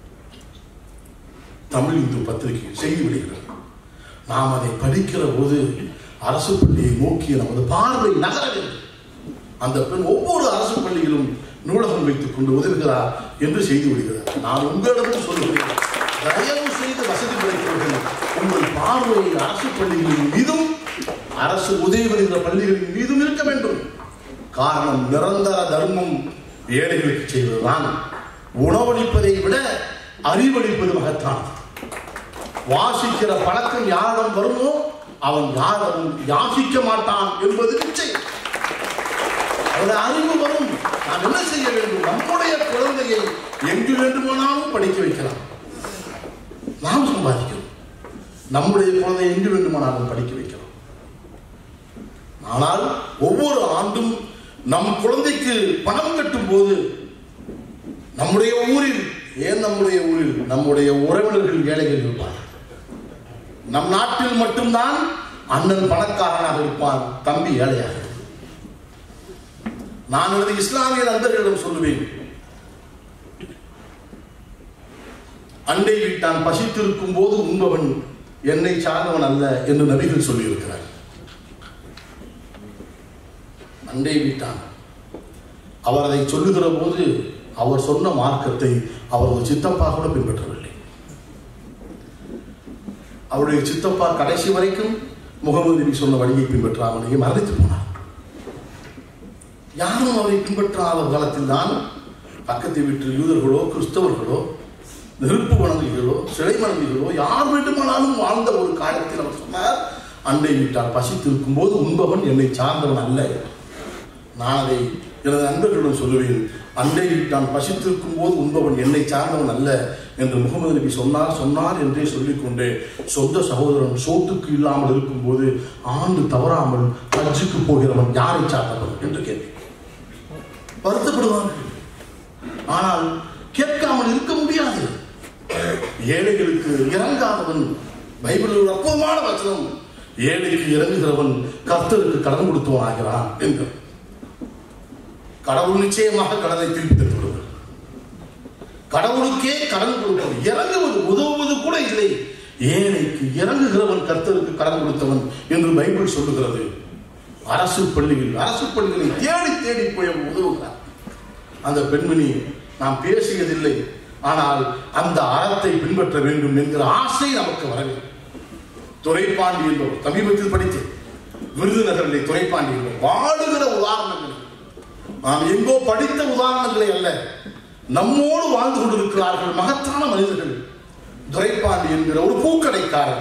தமிழ் இந்து பத்திரிகை செய்தி விடுகிறார் நாம் அதை படிக்கிற போது அரசு பள்ளியை நோக்கிய நமது பார்வை நகர வேண்டும் அந்த பெண் ஒவ்வொரு அரசு பள்ளியிலும் நூலகம் வைத்துக் கொண்டு உதவுகிறார் என்று செய்தி விடுகிறார் நான் உங்களிடம் சொல்லுகிறேன் தயவு செய்து வசதி படைத்தவர்கள் உங்கள் பார்வையை அரசு பள்ளிகளின் மீதும் அரசு உதவி வருகிற பள்ளிகளின் மீதும் இருக்க வேண்டும் காரணம் நிரந்தர தர்மம் ஏழைகளுக்கு செய்வதுதான் உணவளிப்பதை விட அறிவளிப்பது மகத்தானது வாசிக்கிற பழக்கம் யாரிடம் வருமோ அவன் யாரும் யாசிக்க மாட்டான் என்பது நிச்சயம் அவருடைய அறிவு வரும் நாம் என்ன செய்ய வேண்டும் நம்முடைய குழந்தையை எங்கு வேண்டுமானாலும் படிக்க வைக்கலாம் நாம் சம்பாதிக்கிறோம் நம்முடைய குழந்தையை எங்கு வேண்டுமானாலும் படிக்க வைக்கலாம் ஆனால் ஒவ்வொரு ஆண்டும் நம் குழந்தைக்கு பணம் கட்டும் போது நம்முடைய ஊரில் ஏன் நம்முடைய ஊரில் நம்முடைய உறவினர்கள் ஏழைகள் இருப்பார்கள் நம் நாட்டில் மட்டும்தான் அண்ணன் பணக்காரனாக இருப்பான் தம்பி ஏழையாக இருப்பான். நான் எனது இஸ்லாமிய நண்பர்களிடம் சொல்லுவேன் அண்டை வீட்டான் பசித்திருக்கும் போது உண்பவன் என்னை சார்ந்தவன் அல்ல என்று நபிகள் சொல்லியிருக்கிறார் அண்டை வீட்டான் அவர் அதை சொல்லுகிற போது அவர் சொன்ன மார்க்கத்தை அவரது சித்தப்பா கூட பின்பற்றவில்லை அவருடைய சித்தப்பா கடைசி வரைக்கும் முகமது நபி சொன்ன வழியை பின்பற்றாமலேயே மரணித்து போனார் யாரும் அவரை பின்பற்றாத காலத்தில் தான் பக்கத்து வீட்டு யூதர்களோ கிறிஸ்தவர்களோ நெருப்பு வணங்குகளோ சிலை வணங்குகளோ யார் வேண்டுமானாலும் வாழ்ந்த ஒரு காலத்தில் அவர் சொன்னார் அண்டை வீட்டார் பசித்திருக்கும் போது உண்பவன் என்னை சார்ந்தவன் அல்ல நான் அதை எனது நண்பர்களிடம் சொல்லுவேன் அண்டை வீட்டான் பசித்திருக்கும் போது உண்பவன் என்னை சார்ந்தவன் அல்ல என்று முகமது நபி சொன்னார் சொன்னார் என்றே சொல்லிக்கொண்டே சொந்த சகோதரன் சோத்துக்கு இல்லாமல் இருக்கும்போது ஆண்டு தவறாமல் ஹஜ்ஜுக்கு போகிறவன் யாரை சார்ந்தவன் என்று கேட்டேன் வருத்தப்படுவார்கள் ஆனால் கேட்காமல் இருக்க முடியாது ஏழைகளுக்கு இறங்காதவன் பைபிளில் ஒரு அற்புதமான வசனம் ஏழைக்கு இறங்குகிறவன் கர்த்தருக்கு கடன் கொடுத்தவன் ஆகிறான் என்று கடவுள் நிச்சயமாக கடனை திருப்பி தந்து விடுவார் கடவுளுக்கே கடன் கொடுப்பது இறங்குவது உதவுவது கூட இல்லை ஏழைக்கு இறங்குகிறவன் கர்த்தருக்கு கடன் கொடுத்தவன் என்று பைபிள் சொல்லுகிறது அரசு பள்ளியில் அரசு பள்ளிகளை தேடி தேடி போய் அவர் உதவுகிறார் அந்த பெண்மணி நாம் பேசியதில்லை ஆனால் அந்த அறத்தை பின்பற்ற வேண்டும் என்கிற ஆசை நமக்கு வரவில்லை துரைப்பாண்டி என்பவர் சமீபத்தில் படித்தேன் விருதுநகரிலே துரைப்பாண்டி என்பவர் வாழுகிற உதாரணங்கள் நாம் எங்கோ படித்த உதாரணங்களை அல்ல நம்மோடு வாழ்ந்து கொண்டிருக்கிறார்கள் மகத்தான மனிதர்கள் துரைப்பாண்டி என்கிற ஒரு பூக்கடைக்காரர்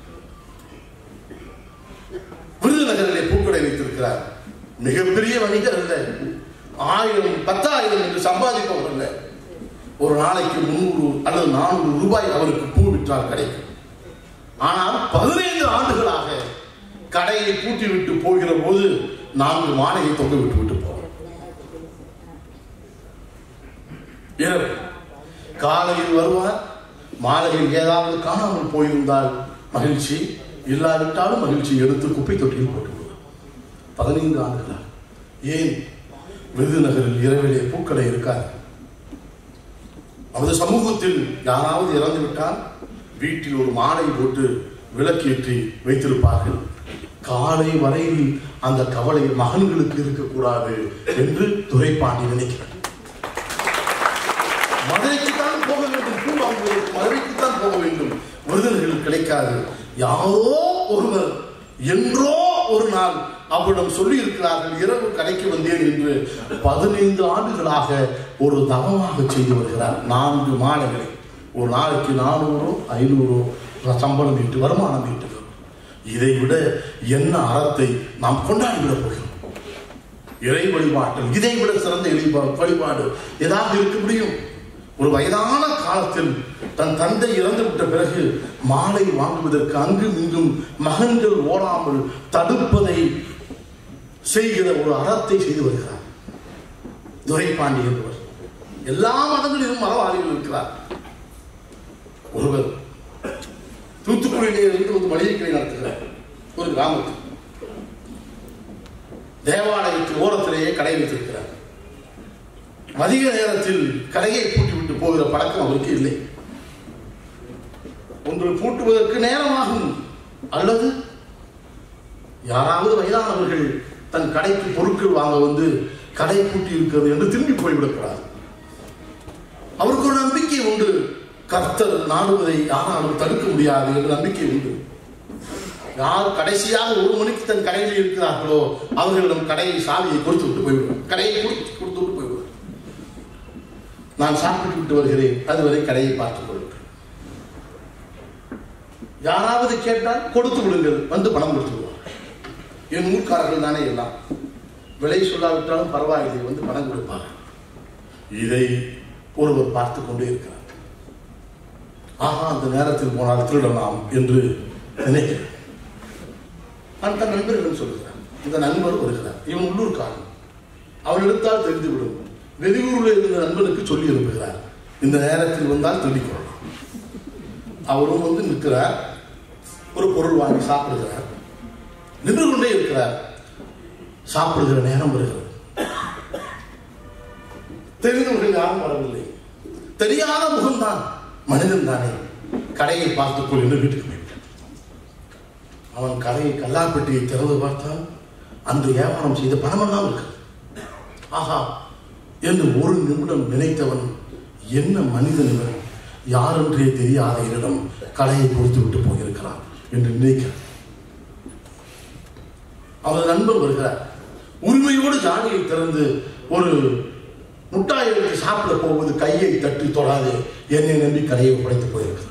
விருதுநகரிலே பூக்கடை வைத்திருக்கிறார் மிகப்பெரிய வணிகர் அல்ல ஆயிரம் பத்தாயிரம் என்று சம்பாதிப்பவர் அல்ல ஒரு நாளைக்கு முன்னூறு அல்லது நானூறு ரூபாய் அவருக்கு பூ விற்றால் கிடைக்கும் ஆனால் பதினைந்து ஆண்டுகளாக கடையை பூட்டி விட்டு போகிற போது நான்கு மாலையை தொங்க விட்டு விட்டு போவோம் இரவு காலையில் வருவார் மாலையில் ஏதாவது காணாமல் போயிருந்தால் மகிழ்ச்சி இல்லாவிட்டாலும் மகிழ்ச்சி எடுத்து குப்பை தொட்டியில் போட்டு விடுவார் பதினைந்து ஆண்டுகளா ஏன் விருதுநகரில் இரவிலே பூக்கடை இருக்காது நமது சமூகத்தில் யாராவது இறந்து விட்டால் வீட்டில் ஒரு மாலை போட்டு விளக்கேற்றி வைத்திருப்பார்கள் காலை வரையில் அந்த கவலை மகன்களுக்கு இருக்கக்கூடாது என்று துரைப்பாண்டி நினைக்கிறார் மதுரைக்குத்தான் போக வேண்டும் பூ வாங்குவதற்கு மதுரைக்குத்தான் போக வேண்டும் விருதுநகரில் கிடைக்காது யாரோ ஒருவர் என்றோ ஒரு நாள் அவரிடம் சொல்லி இருக்கிறார்கள் இரவு கடைக்கு வந்தேன் என்று பதினைந்து ஆண்டுகளாக ஒரு தவமாக செய்து வருகிறார் நான்கு மாலைகளை ஒரு நாளைக்கு நானூறோ ஐநூறோ சம்பளம் ஈட்டு வருமானம் ஈட்டுகிறோம் இதை விட என்ன அறத்தை நாம் கொண்டாடிவிடப் போகிறோம் இறை வழிபாட்டில் இதை விட சிறந்த இறை வழிபாடு ஏதாவது இருக்க முடியும் ஒரு வயதான காலத்தில் தன் தந்தை இறந்து விட்ட பிறகு மாலை வாங்குவதற்கு அங்கும் இங்கும் மகன்கள் ஓடாமல் தடுப்பதை செய்கிற ஒரு அறத்தை செய்து வருகிறார் துரைப்பாண்டி என்பவர் எல்லா மதங்களிலும் மரவாதிகள் இருக்கிறார் ஒருவர் தூத்துக்குடியிலே இருந்து வந்து மளிகை கடை நடத்துகிறார் ஒரு கிராமத்தில் தேவாலயத்து ஓரத்திலேயே கடை வைத்திருக்கிறார் மதிய நேரத்தில் கடையை பூட்டிவிட்டு போகிற பழக்கம் அவருக்கு இல்லை ஒன்று பூட்டுவதற்கு நேரமாகும் அல்லது யாராவது வயதானவர்கள் தன் கடைக்கு பொருட்கள் வாங்க வந்து கடை பூட்டி இருக்கிறது என்று திரும்பி போய்விடக்கூடாது அவருக்கு ஒரு நம்பிக்கை உண்டு கர்த்தர் நாடுவதை யாராலும் தடுக்க முடியாது என்ற நம்பிக்கை உண்டு யார் கடைசியாக ஒரு மணிக்கு தன் கடையில் இருக்கிறார்களோ அவர்களிடம் கடையை சாவியை கொடுத்து விட்டு போய்விடுவார் கடையை கொடுத்து கொடுத்து விட்டு போய்விடுவார் நான் சாப்பிட்டு விட்டு வருகிறேன் அதுவரை கடையை பார்த்துக் கொள்ளுங்கள் யாராவது கேட்டால் கொடுத்து விடுங்கள் வந்து பணம் கொடுத்து விடுவார் என் ஊர்க்காரர்கள் தானே எல்லாம் விலை சொல்லாவிட்டாலும் பரவாயில்லை வந்து பணம் கொடுப்பார் இதை ஒருவர் பார்த்து கொண்டே இருக்கிறார் ஆஹா அந்த நேரத்தில் போனால் திருடலாம் என்று நினைக்கிறேன் நான் தன் நண்பர்களிடம் சொல்லுகிறார் இந்த நண்பர் வருகிறார் இவன் உள்ளூர்காரன் அவன் எடுத்தால் தெரிந்துவிடும் வெளியூரில் இருந்த நண்பனுக்கு சொல்லி அனுப்புகிறார் இந்த நேரத்தில் வந்தால் திருடிக் கொள்ளலாம் அவரும் வந்து நிற்கிறார் ஒரு பொருள் வாங்கி சாப்பிடுகிறார் நின்று கொண்டே இருக்கிறார் சாப்பிடுகிற நேரம் வருகிறது தெரிந்தவர்கள் யாரும் வரவில்லை தெரியாத முகம்தான் மனிதன் தானே கடையை பார்த்துக்கொள் என்று வீட்டுக்கு போய்விட்டான் அவன் கடையை கல்லாப்பெட்டியை திறந்து பார்த்தால் அன்று வியாபாரம் செய்த பணமெல்லாம் இருக்கு ஆஹா என்று ஒரு நிமிடம் நினைத்தவன் என்ன மனிதன் இவன் யாரென்றே தெரியாத என்னிடம் கடையை கொடுத்து விட்டு போயிருக்கிறான் என்று நினைக்கிறான் அவரது நண்பர் வருகிறார் உரிமையோடு ஜாடியை திறந்து ஒரு முட்டாய் எடுத்து சாப்பிட போவது கையை தட்டி தொடாது என்னை நம்பி கடையை உடைத்து போயிருக்கிறார்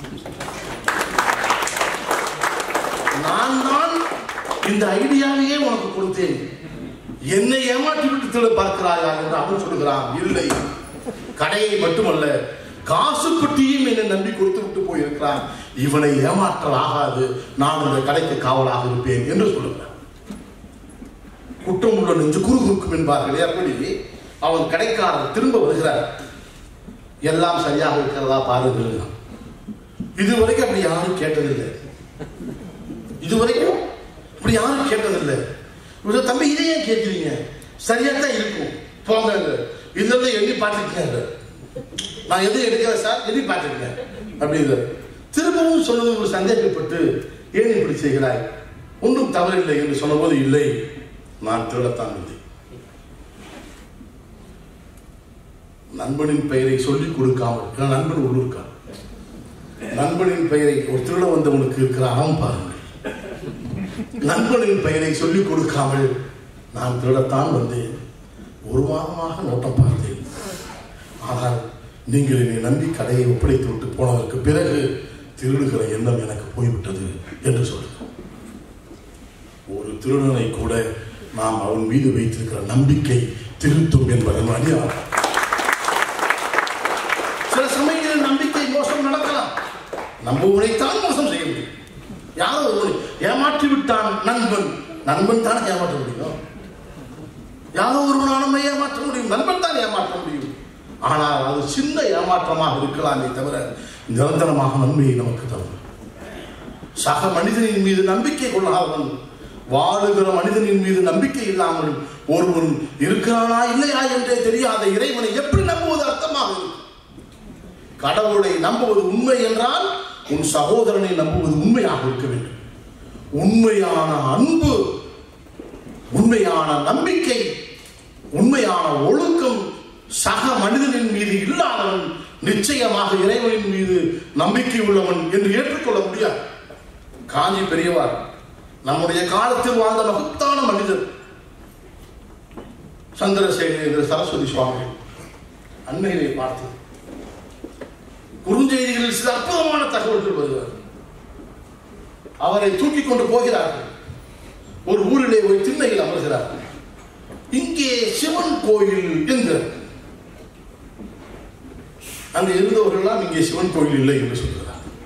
நான் தான் இந்த ஐடியாவையே உனக்கு கொடுத்தேன் என்னை ஏமாற்றி விட்டு திட பார்க்கிறாயா என்று அவன் சொல்கிறான் இல்லை கடையை மட்டுமல்ல காசு பெட்டியும் என்னை நம்பி கொடுத்து விட்டு போயிருக்கிறான் இவனை ஏமாற்றல் ஆகாது நான் இந்த கடைக்கு காவலாக இருப்பேன் என்று சொல்லுகிறான் குற்றம் உள்ள நெஞ்சு குறுகுறுக்கும் என்பார்கள் எப்படி அவன் கடைக்காரர் திரும்ப வருகிறார் எல்லாம் சரியாக இருக்கிறதா பாருங்கள் இதுவரைக்கும் அப்படி யாரும் கேட்டதில்லை இதுவரைக்கும் அப்படி யாரும் கேட்டதில்லை இவர் தம்பி இதை ஏன் கேட்குறீங்க சரியா தான் இருக்கும் போங்க இதுல எண்ணி பார்த்துக்கங்க நான் எதுவும் எடுக்கல சார் எண்ணி பார்த்துக்கங்க அப்படின்னு திரும்பவும் சொன்னது ஒரு சந்தேகப்பட்டு ஏன் இப்படி செய்கிறாய் ஒன்றும் தவறில்லை என்று சொன்னபோது இல்லை நான் திருடத்தான் இல்லை நண்பனின் பெயரை சொல்லிக் கொடுக்காமல் ஏன்னா நண்பன் உள்ளூர்க்கார் நண்பனின் பெயரை ஒரு திருட வந்தவனுக்கு இருக்கிற அறம் பாருங்கள் நண்பனின் பெயரை சொல்லிக் கொடுக்காமல் நான் திருடத்தான் வந்தேன் ஒரு மாதமாக நோட்டம் பார்த்தேன் ஆனால் நீங்கள் என்னை நம்பி கடையை ஒப்படைத்து விட்டு போனதற்கு பிறகு திருடுகிற எண்ணம் எனக்கு போய்விட்டது என்று சொல்லுங்கள் ஒரு திருடனை கூட நாம் அவன் மீது வைத்திருக்கிற நம்பிக்கை திருத்தும் என்பதன் அடியாரம் சில சமயங்களில் நம்பிக்கை மோசம் நடக்கலாம் நம்புவனைத்தான் மோசம் செய்ய முடியும் யாரோ ஒருவனை ஏமாற்றி விட்டான் நண்பன் நண்பன் தானே ஏமாற்ற முடியும் யாரோ ஒருவனான நம்மை ஏமாற்ற முடியும் நண்பன் தான் ஏமாற்ற முடியும் ஆனால் அது சின்ன ஏமாற்றமாக இருக்கலாமே தவிர நிரந்தரமாக நன்மையை நமக்கு தரும் சக மனிதனின் மீது நம்பிக்கை கொள்ளாதவன் வாழுகிற மனிதனின் மீது நம்பிக்கை இல்லாமல் ஒருவன் இருக்கிறானா இல்லையா என்றே தெரியாத இறைவனை எப்படி நம்புவது அர்த்தமாக இருக்கும் கடவுளை நம்புவது உண்மை என்றால் உன் சகோதரனை நம்புவது உண்மையாக இருக்க வேண்டும் உண்மையான அன்பு உண்மையான நம்பிக்கை உண்மையான ஒழுக்கம் சக மனிதனின் மீது இல்லாதவன் நிச்சயமாக இறைவனின் மீது நம்பிக்கை உள்ளவன் என்று ஏற்றுக்கொள்ள முடியாது காஞ்சி பெரியவார் நம்முடைய காலத்தில் வாழ்ந்த மகத்தான மனிதர் சந்திரசேகர சரஸ்வதி சுவாமிகள் அன்னையிலே பார்த்து குறுஞ்செய்திகளில் சில அற்புதமான தகவல்கள் வருகிறது அவரை தூக்கி கொண்டு போகிறார்கள் ஒரு ஊரிலே ஒரு திண்ணையில் அமர்கிறார்கள் இங்கே சிவன் கோயில் என்கிறார் அங்கே இருந்தவர்கள்லாம் இங்கே சிவன் கோயில் இல்லை என்று சொல்கிறார்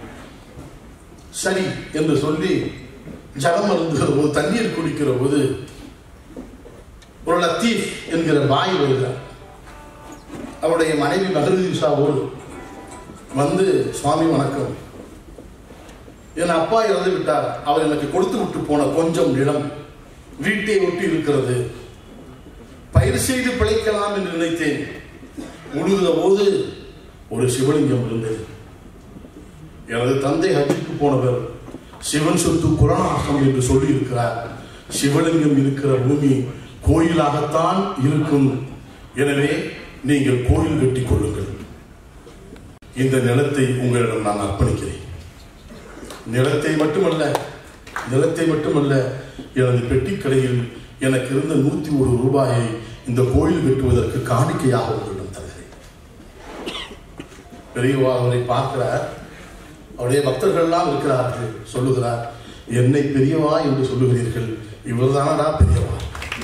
சரி என்று சொல்லி ஜலம் அருந்துகிற போது தண்ணீர் குடிக்கிற போது ஒரு லத்தீப் என்கிற பாய் வருகிறார் அவருடைய மனைவி மகரதீஷாவோடு வந்து சுவாமி வணக்கம் என் அப்பா இறந்து விட்டார் அவர் எனக்கு கொடுத்து விட்டு போன கொஞ்சம் நிலம் வீட்டை ஒட்டி இருக்கிறது பயிர் செய்து பிழைக்கலாம் என்று நினைத்தேன் உழுகிற போது ஒரு சிவலிங்கம் இருந்தது எனது தந்தை ஹஜ்ஜுக்கு போனவர் சிவன் சொத்து குரணாசம் என்று சொல்லி இருக்கிறார் சிவலிங்கம் இருக்கிற பூமி கோயிலாகத்தான் இருக்கும் எனவே நீங்கள் கோயில் கட்டிக் கொள்ளுங்கள் இந்த நிலத்தை உங்களிடம் நான் அர்ப்பணிக்கிறேன் நிலத்தை மட்டுமல்ல நிலத்தை மட்டுமல்ல எனது பெட்டிக்கடையில் எனக்கு இருந்த நூத்தி ஒரு ரூபாயை இந்த கோயில் கட்டுவதற்கு காணிக்கையாக உங்களிடம் தருகிறேன் பெரியவா அவரை பார்க்கிறார் அவருடைய பக்தர்கள் எல்லாம் இருக்கிறார்கள் சொல்லுகிறார் என்னை பெரியவா என்று சொல்லுகிறீர்கள் இவர்தானடா பெரியவா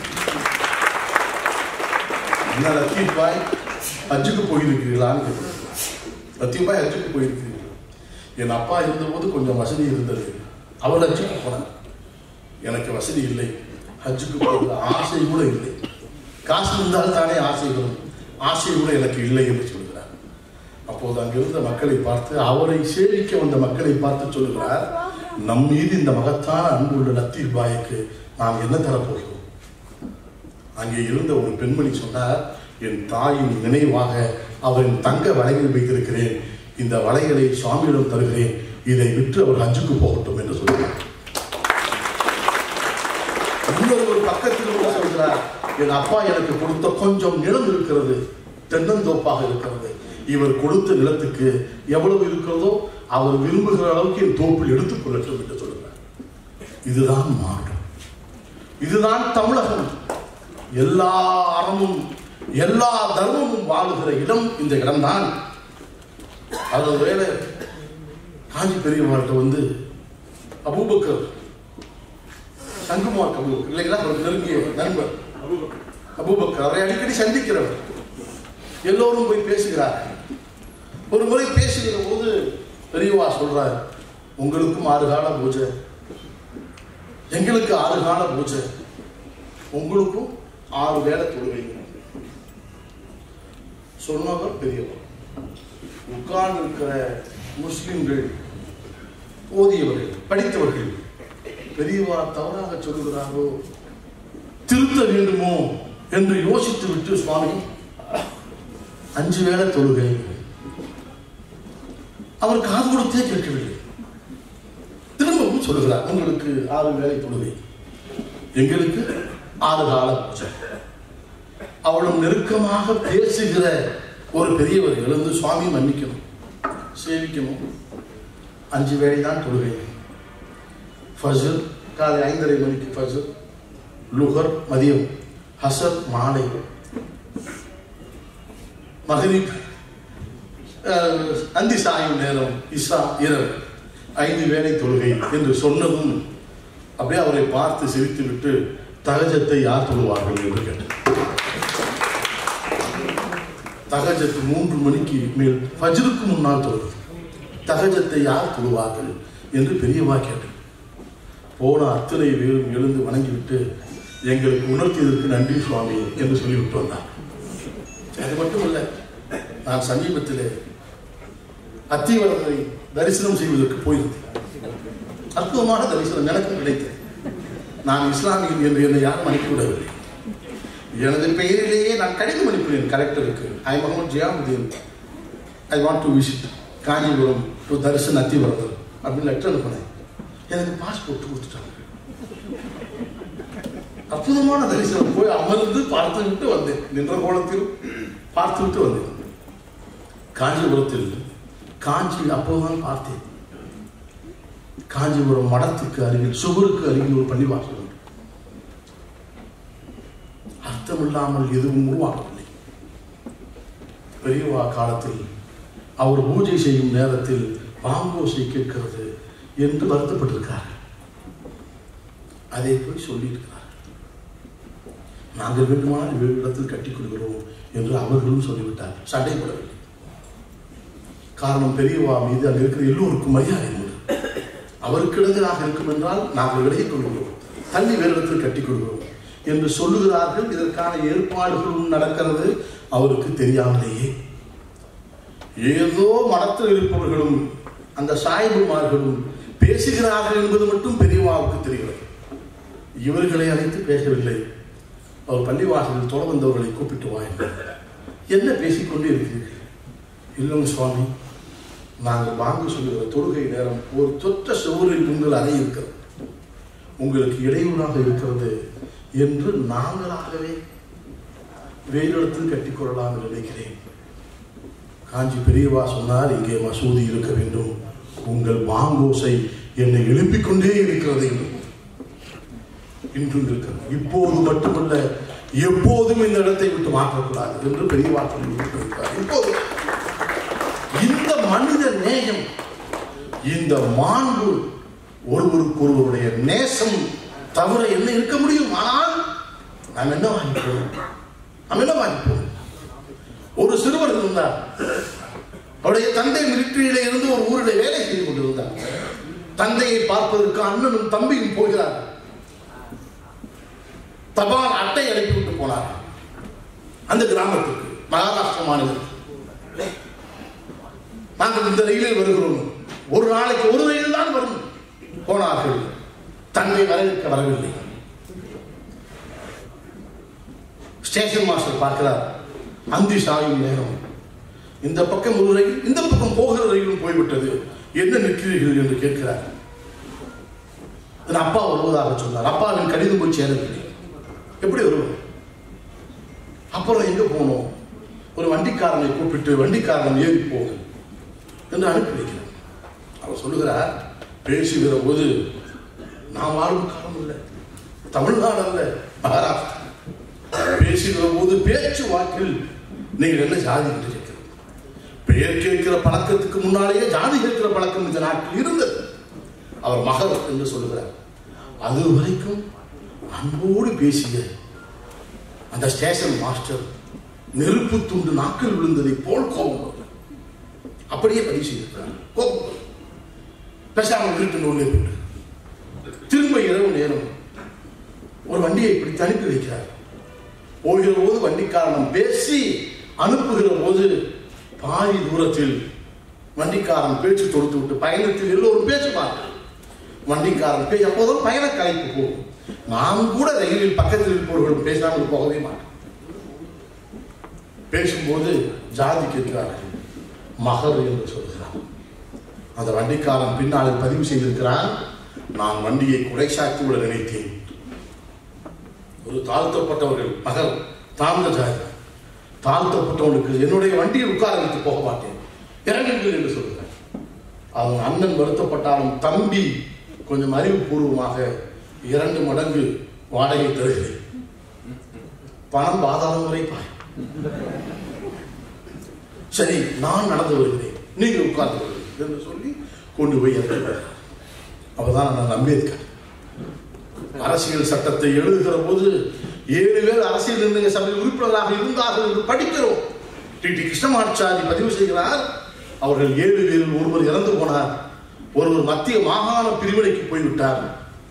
என்ன லத்தீப் பாய் ஹஜ்ஜுக்கு போயிருக்கிறீர்களான்னு கேட்கிறார். லத்தீப் பாய் ஹஜ்ஜுக்கு போயிருக்கிறீர்கள் என் அப்பா இருந்தபோது கொஞ்சம் வசதி இருந்தது அவர் ஹஜ்ஜுக்கு போனார் எனக்கு வசதி இல்லை ஹஜ்ஜுக்கு போகிற ஆசை கூட இல்லை காசு இருந்தால் தானே ஆசை வரும் ஆசை கூட எனக்கு இல்லை என்று சொல்கிறார் அப்போது அங்கிருந்த மக்களை பார்த்து அவரை சேவிக்க வந்த மக்களை பார்த்து சொல்லுகிறார் நம் மீது இந்த மகத்தான அன்புள்ள லத்தீப் பாய்க்கு நாம் என்ன தரப்போகிறோம் அங்கே இருந்த ஒரு பெண்மணி சொன்னார் என் தாயின் நினைவாக அவரின் தங்க வளையல் வைத்திருக்கிறேன் இந்த வளையலை சுவாமியிடம் தருகிறேன் இதை விற்று அவர் ஹஜ்ஜுக்கு போகட்டும் என்று சொல்கிறார் இன்னொரு ஒரு பக்கத்தில் கூட சொல்கிறார் என் அப்பா எனக்கு கொடுத்த கொஞ்சம் நிலம் இருக்கிறது தென்னந்தோப்பாக இருக்கிறது இவர் கொடுத்த நிலத்துக்கு எவ்வளவு இருக்கிறதோ அவர் விரும்புகிற அளவுக்கு என் தோப்பில் எடுத்துக் கொள்ளட்டும் என்று சொல்கிறார் இதுதான் மாற்றம் இதுதான் தமிழகம் எல்லா அறமும் எல்லா தர்மமும் வாழுகிற இடம் இந்த இடம்தான் அது வேலை காஞ்சி பெரியவாழ்கிட்ட வந்து அபூபக்கர் சங்குமார் அபூபக்கர் இல்லைங்களா ஒரு நெருங்கிய நண்பர் அபூபக்கர் அவரை அடிக்கடி சந்திக்கிறவர் எல்லோரும் போய் பேசுகிறார்கள் ஒரு முறை பேசுகிற போது பெரியவா சொல்றார் உங்களுக்கும் ஆறு கால பூஜை எங்களுக்கு ஆறு கால பூஜை உங்களுக்கும் ஆறு வேலை தொழுகை சொன்னவர் பெரியவர் உட்கார்ந்து இருக்கிற முஸ்லிம்கள் ஓதியவர்கள் படித்தவர்கள் பெரியவா தவறாக சொல்லுகிறாரோ திருத்த வேண்டுமோ என்று யோசித்து விட்டு சுவாமி அஞ்சு வேளை தொழுகை அவர் காது கொடுத்தே கேட்கவில்லை திரும்பவும் சொல்லுகிறார் உங்களுக்கு ஆறு வேளை தொழுகை எங்களுக்கு ஆறு கால பூஜை அவளும் நெருக்கமாக பேசுகிற ஒரு பெரியவர் எழுந்து சுவாமி மன்னிக்கணும் சேவிக்கணும் அஞ்சு வேளை தான் தொழுகை ஃபஜர் காலை ஐந்தரை மணிக்கு ஃபஜர் லுகர் மதியம் ஹசர் மாலை மகரிப் அஹ், அந்தி சாயும் நேரம் இசா இரவு ஐந்து வேளை தொழுகை என்று சொன்னதும் அப்படியே அவரை பார்த்து சிரித்து விட்டு தகஜத்தை யார் தொழுவார்கள் என்று கேட்டார் தகஜத்து மூன்று மணிக்கு மேல் ஃபஜ்ருக்கு முன்னால் தொழுவது தகஜத்தை யார் தொழுவார்கள் என்று பெரியவா கேட்டார் போன அத்தனை பேரும் எழுந்து வணங்கிவிட்டு எங்களுக்கு உணர்த்தியதற்கு நன்றி சுவாமி என்று சொல்லிவிட்டு வந்தார் அது மட்டுமல்ல நான் சமீபத்திலே அத்திவரத்தை தரிசனம் செய்வதற்கு போயிருந்தேன் அற்புதமான தரிசனம் எனக்கும் கிடைத்தது நான் இஸ்லாமியன் என்று என்னை யாரும் அனுப்பிவிடவில்லை எனது பெயரிலேயே நான் கடிதம் அனுப்பினேன் கலெக்டருக்கு I Mohammed Ziauddin I want to visit Kanchipuram to darshan Athivaradar அப்படின்னு லெட்டர் அனுப்பினேன் எனக்கு பாஸ்போர்ட் கொடுத்துட்டாங்க அற்புதமான தரிசனம் போய் அமர்ந்து பார்த்து விட்டு வந்தேன் நின்ற கோலத்தில் பார்த்து விட்டு வந்தேன் காஞ்சிபுரத்தில் காஞ்சி அப்போதுதான் பார்த்தேன் காஞ்சிபுரம் மடத்துக்கு அருகில் சுவருக்கு அருகில் ஒரு பள்ளிவாசல் உண்டு அர்த்தமில்லாமல் எதுவும் உருவாகவில்லை பெரியவா காலத்தில் அவர் பூஜை செய்யும் நேரத்தில் பாம்போசை கேட்கிறது என்று வருத்தப்பட்டிருக்கிறார் அதை போய் சொல்லியிருக்கிறார் நாங்கள் வேண்டுமானால் வேறு இடத்தில் கட்டிக் கொள்கிறோம் என்று அவர்களும் சொல்லிவிட்டார் சண்டை போடவில்லை காரணம் பெரியவா மீது அங்கே இருக்கிற எல்லோருக்கும் மரியாதை உண்டு அவருக்கு இடைஞ்சலாக இருக்கும் என்றால் நாங்கள் விலகிக் கொள்கிறோம் தள்ளி வேறு இடத்தில் கட்டிக் கொள்கிறோம் என்று சொல்லுகிறார்கள் இதற்கான ஏற்பாடுகளும் நடக்கிறது அவருக்கு தெரியாமலேயே ஏதோ மடத்தில் இருப்பவர்களும் அந்த சாய்புமார்களும் பேசுகிறார்கள் என்பது மட்டும் பெரியவாவுக்கு தெரிகிறது இவர்களை அழைத்து பேசவில்லை அவர் பள்ளிவாசலில் தொட வந்தவர்களை கூப்பிட்டு வாங்க என்ன பேசிக்கொண்டே இருக்கிறீர்கள் இல்லைங்க சுவாமி நாங்கள் வாங்க சொல்லுகிற தொழுகை நேரம் ஒரு தொற்ற சுவரில் உங்கள் அறை இருக்கிறது உங்களுக்கு இடையூறாக இருக்கிறது என்று நாங்களாகவே வேறு இடத்தில் கட்டிக்கொள்ளலாம் என்று நினைக்கிறேன் காஞ்சி பெரியவா சொன்னார் இங்கே மசூதி இருக்க வேண்டும் உங்கள் வாங்கோசை என்னை எழுப்பிக் கொண்டே இருக்கிறது என்று இன்றும் இருக்கிறது இப்போது மட்டுமல்ல எப்போதும் இந்த இடத்தை விட்டு மாற்றக்கூடாது என்று பெரியவா சொல்லிவிட்டிருக்கிறார் இப்போது இந்த மனித நேயம் இந்த மாண்பு ஒருவருக்கு ஒருவருடைய நேசம் தவிர என்ன இருக்க முடியும் ஆனால் நாம் என்ன வாங்கிப்போம் நாம் என்ன வாங்கிப்போம் ஒரு சிறுவர் இருந்தார் அவருடைய தந்தை மிலிட்டரியில இருந்து ஒரு ஊரில் வேலை செய்து கொண்டிருந்தார் தந்தையை பார்ப்பதற்கு அண்ணனும் தம்பியும் போகிறார் தபால் அட்டை அனுப்பிவிட்டு போனார் அந்த கிராமத்துக்கு மகாராஷ்டிர மாநிலத்துக்கு நாங்கள் இந்த ரயிலில் வருகிறோம் ஒரு நாளைக்கு ஒரு ரயில் தான் வரும் போனார்கள் தன்னை வரவேற்க வரவில்லை ஸ்டேஷன் மாஸ்டர் பார்க்கிறார் அந்தி சாயும் நேரம் இந்த பக்கம் ஒரு ரயில் இந்த பக்கம் போகிற ரயிலும் போய்விட்டது என்ன நிற்கிறீர்கள் என்று கேட்கிறார் என் அப்பா வருவதாக சொன்னார் அப்பாவின் கடிதம் போய் சேரவில்லை எப்படி வருவார் அப்புறம் எங்க போனோம் ஒரு வண்டிக்காரனை கூப்பிட்டு வண்டிக்காரன் ஏறி போகும் என்று அனுப்பி வைக்கிறார் அவர் சொல்லுகிறார் பேசுகிற போது நான் வாழும் காலம் இல்லை தமிழ்நாடு அல்ல மகாராஷ்டிரா பேசுகிற போது பேச்சு வாக்கில் நீங்கள் என்ன ஜாதி என்று கேட்கிறது பெயர் கேட்கிற பழக்கத்துக்கு முன்னாலேயே ஜாதி கேட்கிற பழக்கம் இந்த நாட்டில் இருந்தது அவர் மகர் என்று சொல்லுகிறார் அது வரைக்கும் அன்போடு பேசிய அந்த ஸ்டேஷன் மாஸ்டர் நெருப்பு துண்டு நாக்கில் விழுந்ததை போல் கோபம் வரும். அப்படியே பதிவு செய்திருக்கிறார் கோபம் வரும். பேசாமல் வீட்டு உள்ளே போட்டு திரும்ப இரவு நேரம் ஒரு வண்டியை பிடித்து அனுப்பி வைக்கிறார் போகிற போது வண்டிக்காரன் பேசி அனுப்புகிற போது பாதி தூரத்தில் வண்டிக்காரன் பேச்சு தொடுத்து விட்டு பயணத்தில் எல்லோரும் பேசுவார்கள் வண்டிக்காரன் பேச்சு அப்போதும் பயண கலைப்பு போகும் நாம் கூட ரயிலில் பக்கத்தில் இருப்பவர்களும் பேசாமல் போகவே மாட்டோம் பேசும்போது ஜாதி கேட்கிறார்கள் மகர் என்று சொல்கிறார் அந்த வண்டிக்காரன் பின்னால் பதிவு செய்திருக்கிறான் நான் வண்டியை குறைசாக்கி விட நினைத்தேன் ஒரு தாழ்த்தப்பட்டவர்கள் மகர் தாழ்ந்த ஜாதி தாழ்த்தப்பட்டவனுக்கு என்னுடைய வண்டியில் உட்கார வைத்து போக மாட்டேன் இறங்குங்கள் என்று சொல்கிறார் அவன் அண்ணன் வருத்தப்பட்டாலும் தம்பி கொஞ்சம் அறிவுபூர்வமாக இரண்டு மடங்கு வாடகை தருகிறேன் பணம் பாதாளம் வரை பாய் சரி நான் நடந்து வருகிறேன் நீங்கள் உட்கார்ந்து வருகிறீர்கள் என்று சொல்லி கொண்டு போய் இறக்கிறார் அவர்தான் நான் அம்பேத்கர் அரசியல் சட்டத்தை எழுதுகிற போது ஏழு பேர் அரசியல் நிர்ணய சபையில் உறுப்பினராக இருந்தார்கள் என்று படிக்கிறோம் டி டி கிருஷ்ணமாச்சாரி பதிவு செய்கிறார் அவர்கள் ஏழு பேரில் ஒருவர் இறந்து போனார் ஒருவர் மத்திய மாகாண பிரிவினைக்கு போய்விட்டார்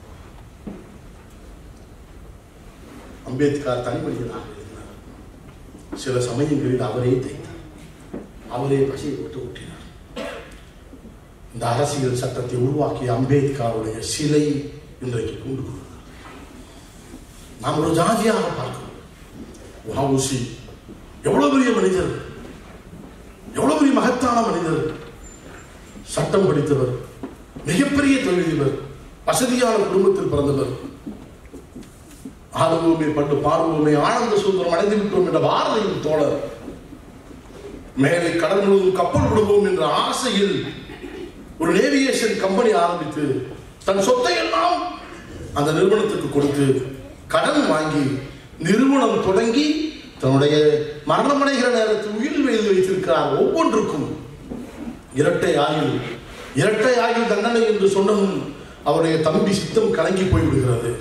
அம்பேத்கர் தனிமனிதனாக இருந்தார் சில சமயங்களில் அவரே தைத்தார் அவரே பசியை விட்டு ஊட்டினார் இந்த அரசியல் சட்டத்தை உருவாக்கிய அம்பேத்கருடைய சிலை இன்றைக்கு கொண்டு கொள்கிறார். நாம் ஒரு ஜாதியாக பார்க்கிறோம் வஉசி எவ்வளவு பெரிய மனிதர் எவ்வளவு பெரிய மகத்தான மனிதர் சட்டம் படித்தவர் மிகப்பெரிய தொழிலதிபர் வசதியான குடும்பத்தில் பிறந்தவர் ஆளுவோமே பண்டு பாடுவோமே ஆனந்த சுதந்திரம் அடைந்து விட்டோம் என்ற பாரதியின் தோழர் மேலே கடல் முழுவதும் கப்பல் விடுவோம் என்ற ஆசையில் ஒரு நேவிகேஷன் கம்பெனி ஆரம்பித்து தன் சொத்தை எல்லாம் அந்த நிறுவனத்துக்கு கொடுத்து கடன் வாங்கி நிறுவனம் தொடங்கி தன்னுடைய மரணமடைகிற நேரத்தில் உயிர் எழுதி வைத்திருக்கிறார் ஒவ்வொன்றுக்கும் இரட்டை ஆயுள் இரட்டை ஆயுள் தண்டனை என்று சொன்னதும் அவருடைய தம்பி சித்தம் கலங்கி போய்விடுகிறது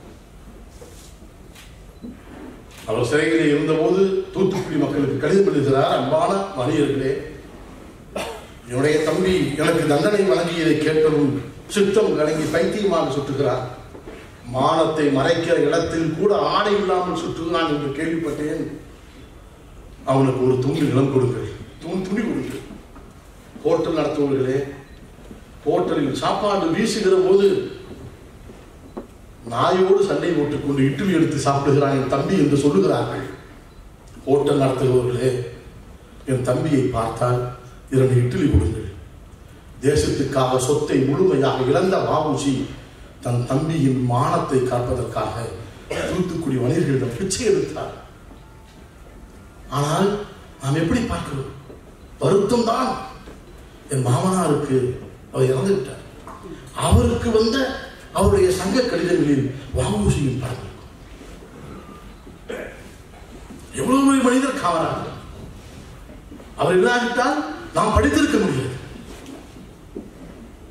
அவர் சிறையிலே இருந்தபோது தூத்துக்குடி மக்களுக்கு கடிதம் எழுதுகிறார் அன்பான மனிதர்களே என்னுடைய தம்பி எனக்கு தண்டனை வழங்கியதை கேட்டதும் சித்தம் கலங்கி பைத்தியமாக சுட்டுகிறார் மானத்தை மறைக்கிற இடத்தில் கூட ஆடை இல்லாமல் சுற்றுகிறான் என்று கேள்விப்பட்டேன் அவனுக்கு ஒரு துண்டு நிலம் கொடுங்கள் துணி துணி கொடுங்கள் ஹோட்டல் நடத்துவர்களே ஹோட்டலில் சாப்பாடு வீசுகிற போது நாயோடு சண்டை போட்டுக்கொண்டு இட்லி எடுத்து சாப்பிடுகிறான் என் தம்பி என்று சொல்லுகிறார்கள் ஹோட்டல் நடத்துகிறவர்களே என் தம்பியை பார்த்தால் இரண்டு இட்லி கொடுங்கள் தேசத்துக்காக சொத்தை முழுமையாக இழந்த வாபுஜி தன் தம்பியின் மானத்தை காப்பதற்காக தூத்துக்குடி வணிகர்களிடம் பிச்சை எடுத்தார் ஆனால் நாம் எப்படி பார்க்கிறோம் வருத்தம் தான் என் மாமனாருக்கு அவர் இறந்து விட்டார் அவருக்கு வந்த அவருடைய சங்க கடிதங்களில் வாபுஜியின் படம் இருக்கும். எவ்வளவு பெரிய மனிதர் காவலாக அவர் இல்லாவிட்டால் நாம் படித்திருக்க முடியாது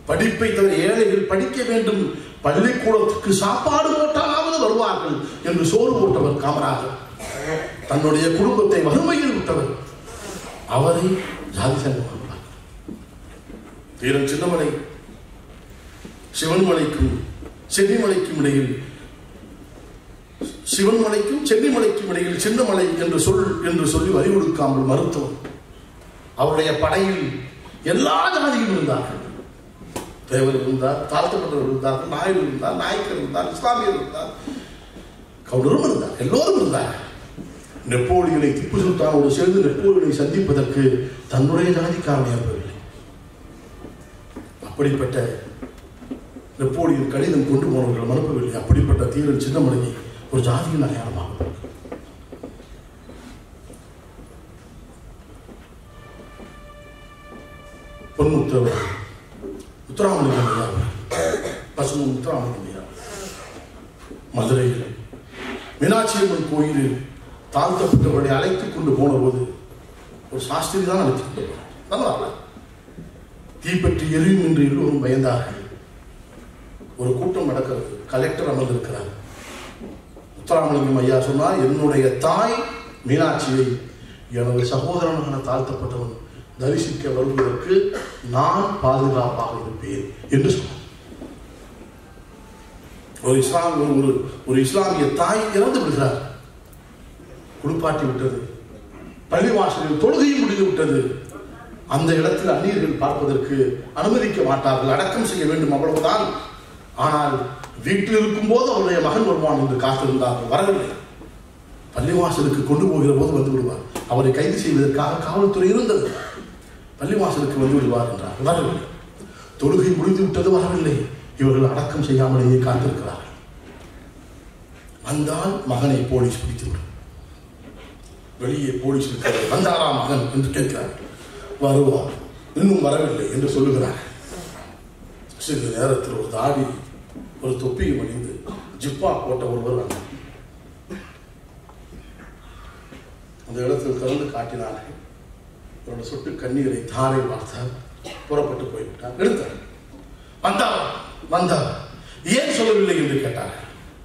படிப்பை தவிர ஏழைகள் படிக்க வேண்டும் பள்ளிக்கூடத்துக்கு சாப்பாடு போட்டாலாவது வருவார்கள் என்று சோறு போட்டவர் காமராஜர் தன்னுடைய குடும்பத்தை வறுமையில் விட்டவர் அவரை ஜாதி சங்கம் தீரன் சின்னமலை சிவன்மலைக்கும் சென்னிமலைக்கும் இடையில் சிவன்மலைக்கும் சென்னிமலைக்கும் இடையில் சின்னமலை என்று சொல் என்று சொல்லி வரி கொடுக்காமல் மருத்துவம் அவருடைய படையில் எல்லா ஜாதியும் இருந்தார்கள் தேவர் இருந்தார் தாழ்த்தப்பட்டவர் இருந்தார் நாயர் இருந்தார் நாயக்கர் இருந்தார் இஸ்லாமியர் இருந்தார் கவுண்டரும் இருந்தார் எல்லோரும் இருந்தார் நெப்போலியனை திப்பு சுல்தானோடு சேர்ந்து நெப்போலியனை சந்திப்பதற்கு தன்னுடைய ஜாதிக்காரன் ஏற்பவில்லை அப்படிப்பட்ட நெப்போலியன் கடிதம் கொண்டு போனவர்கள் அனுப்பவில்லை அப்படிப்பட்ட தீரன் சின்னமலையை ஒரு ஜாதியின் அடையாளமாக பொன்முத்தவர் முத்துராமலிங்கம் ஐயா பசுமு முத்துராமலிங்கம் ஐயா மதுரையில் மீனாட்சி அம்மன் கோயிலில் தாழ்த்தப்பட்டவர்களை அழைத்துக் கொண்டு போன போது ஒரு சாஸ்திரி தான் அழைத்துக் கொண்டு போனார் நல்லா தீப்பற்றி எரியும் என்று எல்லோரும் பயந்தார்கள் ஒரு கூட்டம் நடக்கிறது கலெக்டர் அமர்ந்திருக்கிறார் முத்துராமலிங்கம் ஐயா சொன்னார் என்னுடைய தாய் மீனாட்சியை எனது சகோதரனான தாழ்த்தப்பட்டவன் தரிசிக்க வருவதற்கு நான் பாதுகாப்பாக இருப்பேன் என்று சொன்னார் ஒரு இஸ்லாம் ஒரு ஒரு ஒரு இஸ்லாமிய தாய் இறந்து விடுகிறார் குளிப்பாட்டி விட்டது பள்ளிவாசலில் தொழுகையும் முடிந்து விட்டது அந்த இடத்தில் அந்நியர்கள் பார்ப்பதற்கு அனுமதிக்க மாட்டார்கள் அடக்கம் செய்ய வேண்டும் அவ்வளவுதான் ஆனால் வீட்டில் இருக்கும் போது அவருடைய மகன் வருவான் என்று காத்திருந்தார்கள் வரவில்லை பள்ளிவாசலுக்கு கொண்டு போகிற போது வந்து விடுவார் அவரை கைது செய்வதற்காக காவல்துறை இருந்தது பள்ளிவாசலுக்கு வந்து விடுவார் என்றார் வரவில்லை தொழுகை முடிந்து விட்டது வரவில்லை இவர்கள் அடக்கம் செய்யாமலேயே காத்திருக்கிறார்கள் வந்தால் மகனை போலீஸ் பிடித்துவிடும் வெளியே போலீஸ் இருக்கிறது வந்தாரா மகன் என்று கேட்கிறார் வருவார் இன்னும் வரவில்லை என்று சொல்லுகிறார் சிறிது நேரத்தில் ஒரு தாடி ஒரு தொப்பியும் அணிந்து ஜிப்பா போட்ட ஒருவர் வந்தார் அந்த இடத்தில் திறந்து காட்டினார்கள் அவரோட சொட்டு கண்ணீரை தாரை பார்த்தார் புறப்பட்டு போய்விட்டார் எடுத்தார் வந்தார் வந்தார் ஏன் சொல்லவில்லை என்று கேட்டார்கள்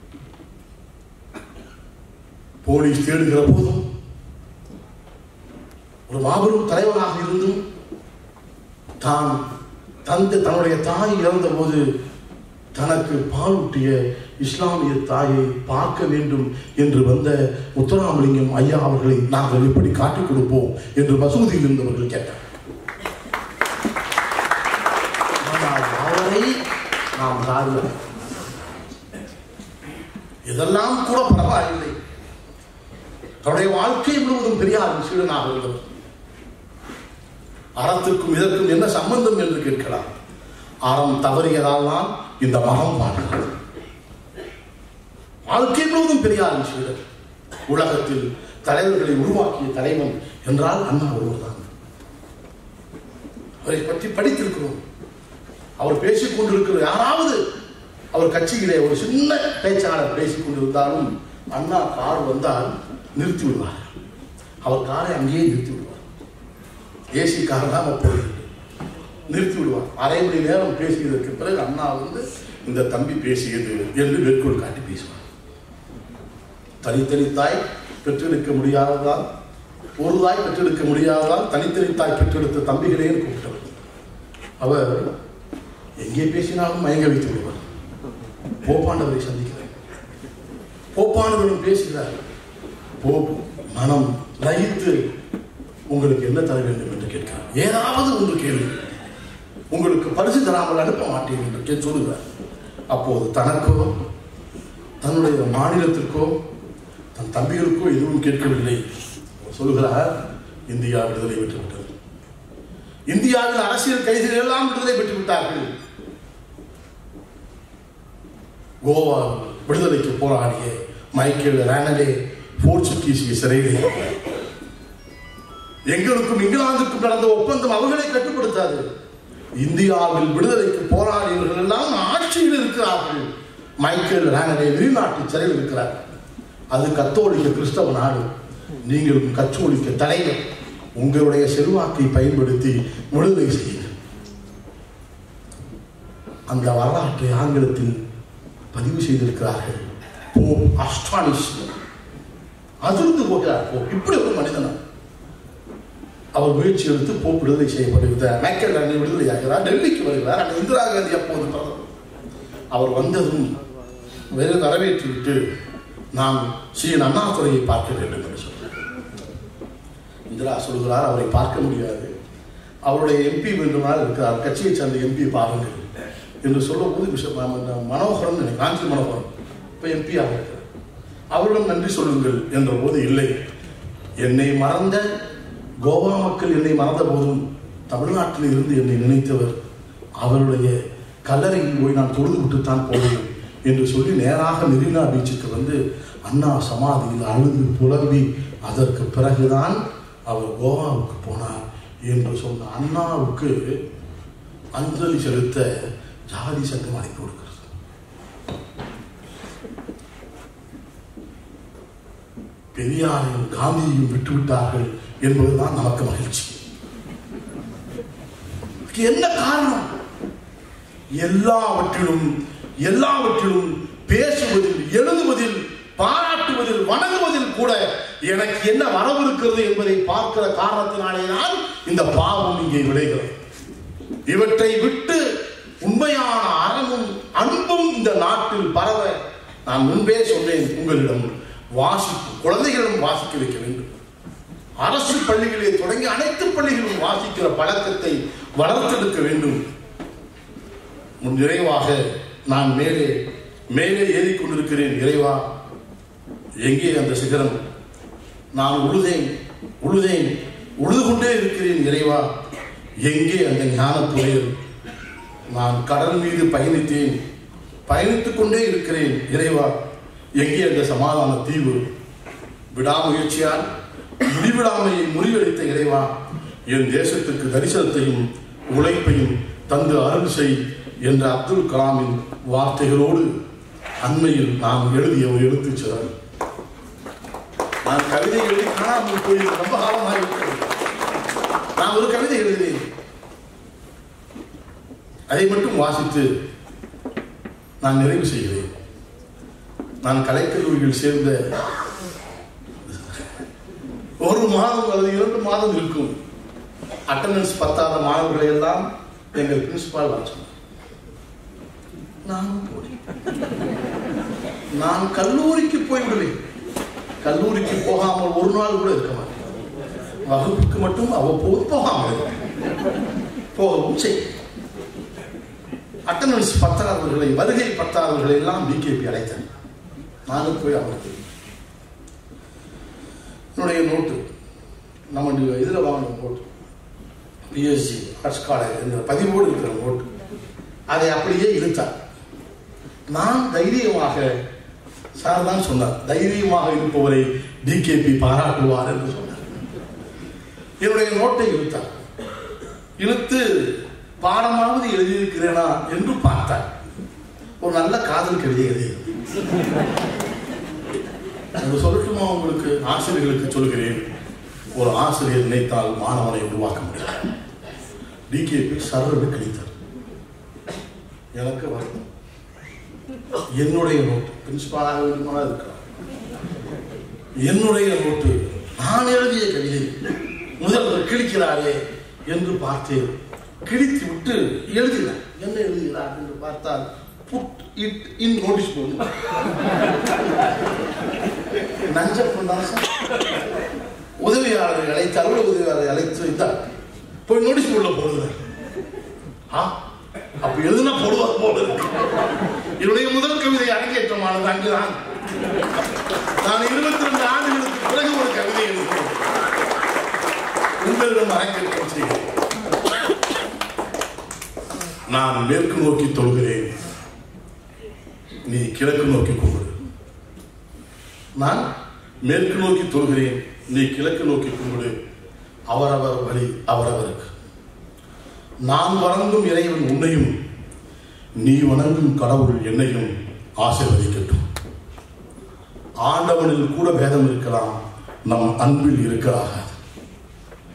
போலீஸ் தேடுகிற போதும் ஒரு மாபெரும் தலைவராக இருந்தும் தான் தந்த தன்னுடைய தாய் இறந்த போது தனக்கு பாலூட்டிய இஸ்லாமிய தாயை பார்க்க வேண்டும் என்று வந்த முத்துராமலிங்கம் ஐயா அவர்களை நாங்கள் எப்படி காட்டிக் கொடுப்போம் என்று மசூதியில் இருந்தவர்கள் கேட்டார் ஆனால் அவரை நாம் சார்ந்த இதெல்லாம் கூட பரவாயில்லை தன்னுடைய வாழ்க்கை முழுவதும் பெரியார் சீடனாக இருந்தவர் அறத்துக்கும் இதற்கும் என்ன சம்பந்தம் என்று கேட்கலாம் அறம் தவறியதால் தான் இந்த மகம் பாடுகிறது வாழ்க்கை முழுவதும் பெரியார் சீடர் உலகத்தில் தலைவர்களை உருவாக்கிய தலைவன் என்றால் அண்ணா ஒருவர்தான் அவரை பற்றி படித்திருக்கிறோம் அவர் பேசிக் கொண்டிருக்கிற யாராவது அவர் கட்சியிலே ஒரு சின்ன பேச்சாளர் பேசிக் கொண்டிருந்தாலும் அண்ணா கார் வந்தால் நிறுத்தி விடுவார் அவர் காரை அங்கேயே நிறுத்தி விடுவார் ஏசி கார் தான் அப்போது நிறுத்தி விடுவார் அரை மணி நேரம் பேசியதற்கு பிறகு அண்ணா வந்து இந்த தம்பி பேசியது என்று மேற்கோள் காட்டி பேசுவார் தனித்தனி தாய் பெற்றெடுக்க முடியாததால் ஒரு தாய் பெற்றெடுக்க முடியாததால் தனித்தனி தாய் பெற்றெடுத்த தம்பிகளே கூப்பிட்டவர் அவர் எங்கே பேசினாலும் மயங்க வைத்து விடுவார் போப்பாண்டவரை சந்திக்கிறார் போப்பாண்டவரும் பேசுகிறார் போ மனம் லயித்து உங்களுக்கு என்ன தர வேண்டும் என்று கேட்கிறார் ஏதாவது ஒன்று கேள்வி உங்களுக்கு பரிசு தராமல் அனுப்ப மாட்டேன் என்று கே சொல்லுகிறார் அப்போது தனக்கோ தன்னுடைய மாநிலத்திற்கோ தன் தம்பிகளுக்கோ எதுவும் கேட்கவில்லை சொல்லுகிறார் இந்தியா விடுதலை பெற்றுவிட்டது இந்தியாவில் அரசியல் கைதிகள் எல்லாம் விடுதலை பெற்று விட்டார்கள் கோவா விடுதலைக்கு போராடிய மைக்கேல் ரானலே போர்ச்சுகீசிய சிறையில் எங்களுக்கும் இங்கிலாந்துக்கும் நடந்த ஒப்பந்தம் அவர்களை கட்டுப்படுத்தாது இந்தியாவில் விடுதலைக்கு போராடியவர்கள் எல்லாம் ஆட்சியில் இருக்கிறார்கள் மைக்கேல் ரானலே வெளிநாட்டு சிறையில் இருக்கிறார் அது கத்தோலிக்க கிறிஸ்தவ நாடு நீங்களும் கத்தோலிக்க தலைவர் உங்களுடைய செல்வாக்கை பயன்படுத்தி விடுதலை செய்யுங்கள் அந்த வரலாற்றை ஆங்கிலத்தில் பதிவு செய்திருக்கிறார்கள் போப் அஸ்டானிஷ் அதிர்ந்து போகிறார் போப் இப்படி ஒரு மனிதனா அவர் முயற்சி எடுத்து போப் விடுதலை செய்யப்படுகிறார் மைக்கேல் அண்ணன் விடுதலையாகிறார் டெல்லிக்கு வருகிறார் அண்ணன் இந்திரா காந்தி அப்போது பிரதமர் அவர் வந்ததும் வேறு வரவேற்று விட்டு நான் ஸ்ரீ அண்ணாதுரையை பார்க்க வேண்டும் என்று சொன்னார் இந்திரா சொல்கிறார் அவரை பார்க்க முடியாது அவருடைய எம்பி வேண்டுமானால் இருக்கிறார் கட்சியை சேர்ந்த எம்பி பாருங்கள் என்று சொல்லும்போது விஷ- ம- ம- மனோகரன் நினை- காஞ்சி மனோகரன் இப்போ எம்பியாக இருக்கிறார் அவரிடம் நன்றி சொல்லுங்கள் என்ற போது இல்லை என்னை மறந்த கோவா மக்கள் என்னை மறந்த போதும் தமிழ்நாட்டில் இருந்து என்னை நினைத்தவர் அவருடைய கல்லறையில் போய் நான் தொழுது விட்டுத்தான் போவேன் என்று சொல்லி நேராக மெரினா பீச்சுக்கு வந்து அண்ணா சமாதியில் அழுது புலம்பி அதற்கு பிறகுதான் அவர் கோவாவுக்கு போனார் என்று சொன்ன அண்ணாவுக்கு அஞ்சலி செலுத்த ஜாதி சங்கம் அழைப்பு கொடுக்கிறது பெரியாரையும் காந்தியையும் விட்டுவிட்டார்கள் என்பதுதான் நமக்கு மகிழ்ச்சி இதுக்கு என்ன காரணம் எல்லாவற்றிலும் எல்லாவற்றிலும் பேசுவதில் எழுதுவதில் பாராட்டுவதில் வணங்குவதில் கூட எனக்கு என்ன வரவிருக்கிறது என்பதை பார்க்கிற காரணத்தினாலே தான் இந்த பாவம் இங்கே விளைகிறது இவற்றை விட்டு உண்மையான அறமும் அன்பும் இந்த நாட்டில் பரவ நான் முன்பே சொன்னேன் உங்களிடம் வாசிப்பு குழந்தைகளும் வாசிக்க வைக்க வேண்டும் அரசு பள்ளிகளிலே தொடங்கி அனைத்து பள்ளிகளும் வாசிக்கிற பழக்கத்தை வளர்த்தெடுக்க வேண்டும் உன் நிறைவாக நான் மேலே மேலே ஏறிக்கொண்டிருக்கிறேன் இறைவா எங்கே அந்த சிகரம் நான் உழுதேன் உழுதேன் உழுது கொண்டே இருக்கிறேன் இறைவா எங்கே அந்த ஞான புயல் நான் கடல் மீது பயணித்தேன் பயணித்துக் கொண்டே இருக்கிறேன் இறைவா எங்கே அந்த சமாதான தீவு விடாமுயற்சியால் முடிவிடாமையை முறியடித்த இறைவா என் தேசத்துக்கு தரிசனத்தையும் உழைப்பையும் தந்து அருள் செய் என்ற அப்துல் கலாமின் வார்த்தைகளோடு அண்மையில் நாம் எழுதிய ஒரு எழுத்துச் சிறல் நான் கவிதை எழுதி காணாமல் போய் ரொம்ப காலமாக இருக்கிறது நான் ஒரு கவிதை எழுதினேன் அதை மட்டும் வாசித்து நான் நிறைவு செய்கிறேன் நான் கலைக்கல்லூரியில் சேர்ந்த ஒரு மாதம் அல்லது இரண்டு மாதம் இருக்கும் அட்டண்டன்ஸ் பத்தாத மாணவர்களை எல்லாம் எங்கள் பிரின்சிபால் வர சொன்னார் நானும் போனேன் நான் கல்லூரிக்கு போய்விடுவேன் கல்லூரிக்கு போகாமல் ஒரு நாள் கூட இருக்க மாட்டேன் வகுப்புக்கு மட்டும் அவ்வப்போது போகாமல் இருப்பேன். போகவும் செய் அட்டண்டன்ஸ் பத்தாதவர்களை வருகை பத்தாதவர்களை எல்லாம் பிகேபி அழைத்தேன் நானும் போய் அவருக்கு என்னுடைய நோட்டு நம்ம இதில் வாங்கின நோட்டு பிஎஸ்சி ஆர்ட்ஸ் காலேஜ் என்ற பதிவோடு இருக்கிற நோட்டு அதை அப்படியே இழுத்தார் நான் தைரியமாக சார் தான் சொன்னார் தைரியமாக இருப்பவரை டிகேபி பாராட்டுவார் என்று சொன்னார் என்னுடைய நோட்டை இழுத்தார் இழுத்து பாடமாவது எழுதியிருக்கிறேனா என்று பார்த்தார் ஒரு நல்ல காதல் கவிதை எழுதியது அது சொல்லட்டுமா உங்களுக்கு ஆசிரியர்களுக்கு சொல்கிறேன் ஒரு ஆசிரியர் நினைத்தால் மாணவனை உருவாக்க முடியும் டிகேபி சர்வரு கிடைத்தார் எனக்கு வருத்தம் என்னுடைய நோட்டு பிரின்சிபாலாக வேண்டுமானால் இருக்கலாம் என்னுடைய நோட்டு நான் எழுதிய கவிதை முதல்வர் கிழிக்கிறாரே என்று பார்த்தேன் கிழித்து விட்டு எழுதினார் என்ன எழுதுகிறார் என்று பார்த்தால் put it in notice board Nanjappan தான் சார் உதவியாளரை அழைத்து அலுவலக உதவியாளரை அழைத்து வைத்தார் போய் நோட்டீஸ் போர்டில் போடுகிறார் ஆ அப்ப எழுதுனா போடுவார் போல இருக்கு என்னுடைய முதல் கவிதை அரங்கேற்றமானது அங்குதான் நான் இருபத்தி ரெண்டு ஆண்டுகளுக்கு பிறகு ஒரு கவிதை எழுதுகிறேன் உங்களிடம் அரங்கேற்றம் செய்கிறேன் நான் மேற்கு நோக்கி தொழுகிறேன் நீ கிழக்கு நோக்கி கும்பிடு நான் மேற்கு நோக்கி தொழுகிறேன் நீ கிழக்கு நோக்கி கும்பிடு அவரவர் வழி அவரவருக்கு நான் வணங்கும் இறைவன் உன்னையும் நீ வணங்கும் கடவுள் என்னையும் ஆசீர்வதிக்கட்டும் ஆண்டவனில் கூட பேதம் இருக்கலாம் நம் அன்பில் இருக்கலாகாது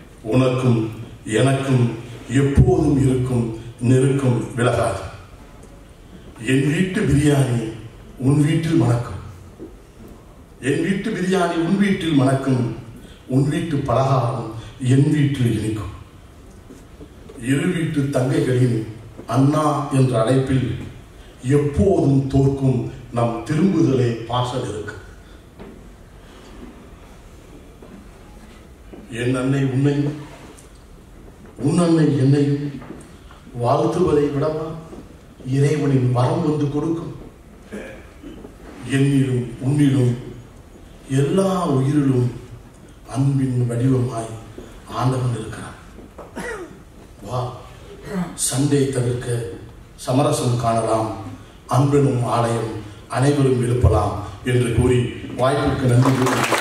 உனக்கும் எனக்கும் எப்போதும் இருக்கும் நெருக்கம் விலகாது என் வீட்டு பிரியாணி உன் வீட்டில் மணக்கும் என் வீட்டு பிரியாணி உன் வீட்டில் மணக்கும் உன் வீட்டு பலகாரம் என் வீட்டில் இனிக்கும் இரு வீட்டு தங்கைகளின் அண்ணா என்ற அழைப்பில் எப்போதும் தோற்கும் நம் திரும்புதலே பாசல் இருக்கு என் அன்னை உன்னையும் உன் அன்னை என்னையும் வாழ்த்துவதை விடவா இறைவனின் வரம் வந்து கொடுக்கும் என்னிலும் உன்னிலும் எல்லா உயிரிலும் அன்பின் வடிவமாய் ஆண்டவன் இருக்கிறான் வா சண்டை தவிர்க்க சமரசம் காணலாம் அன்பெனும் ஆலயம் அனைவரும் எழுப்பலாம் என்று கூறி வாய்ப்புக்கு நன்றி கூறி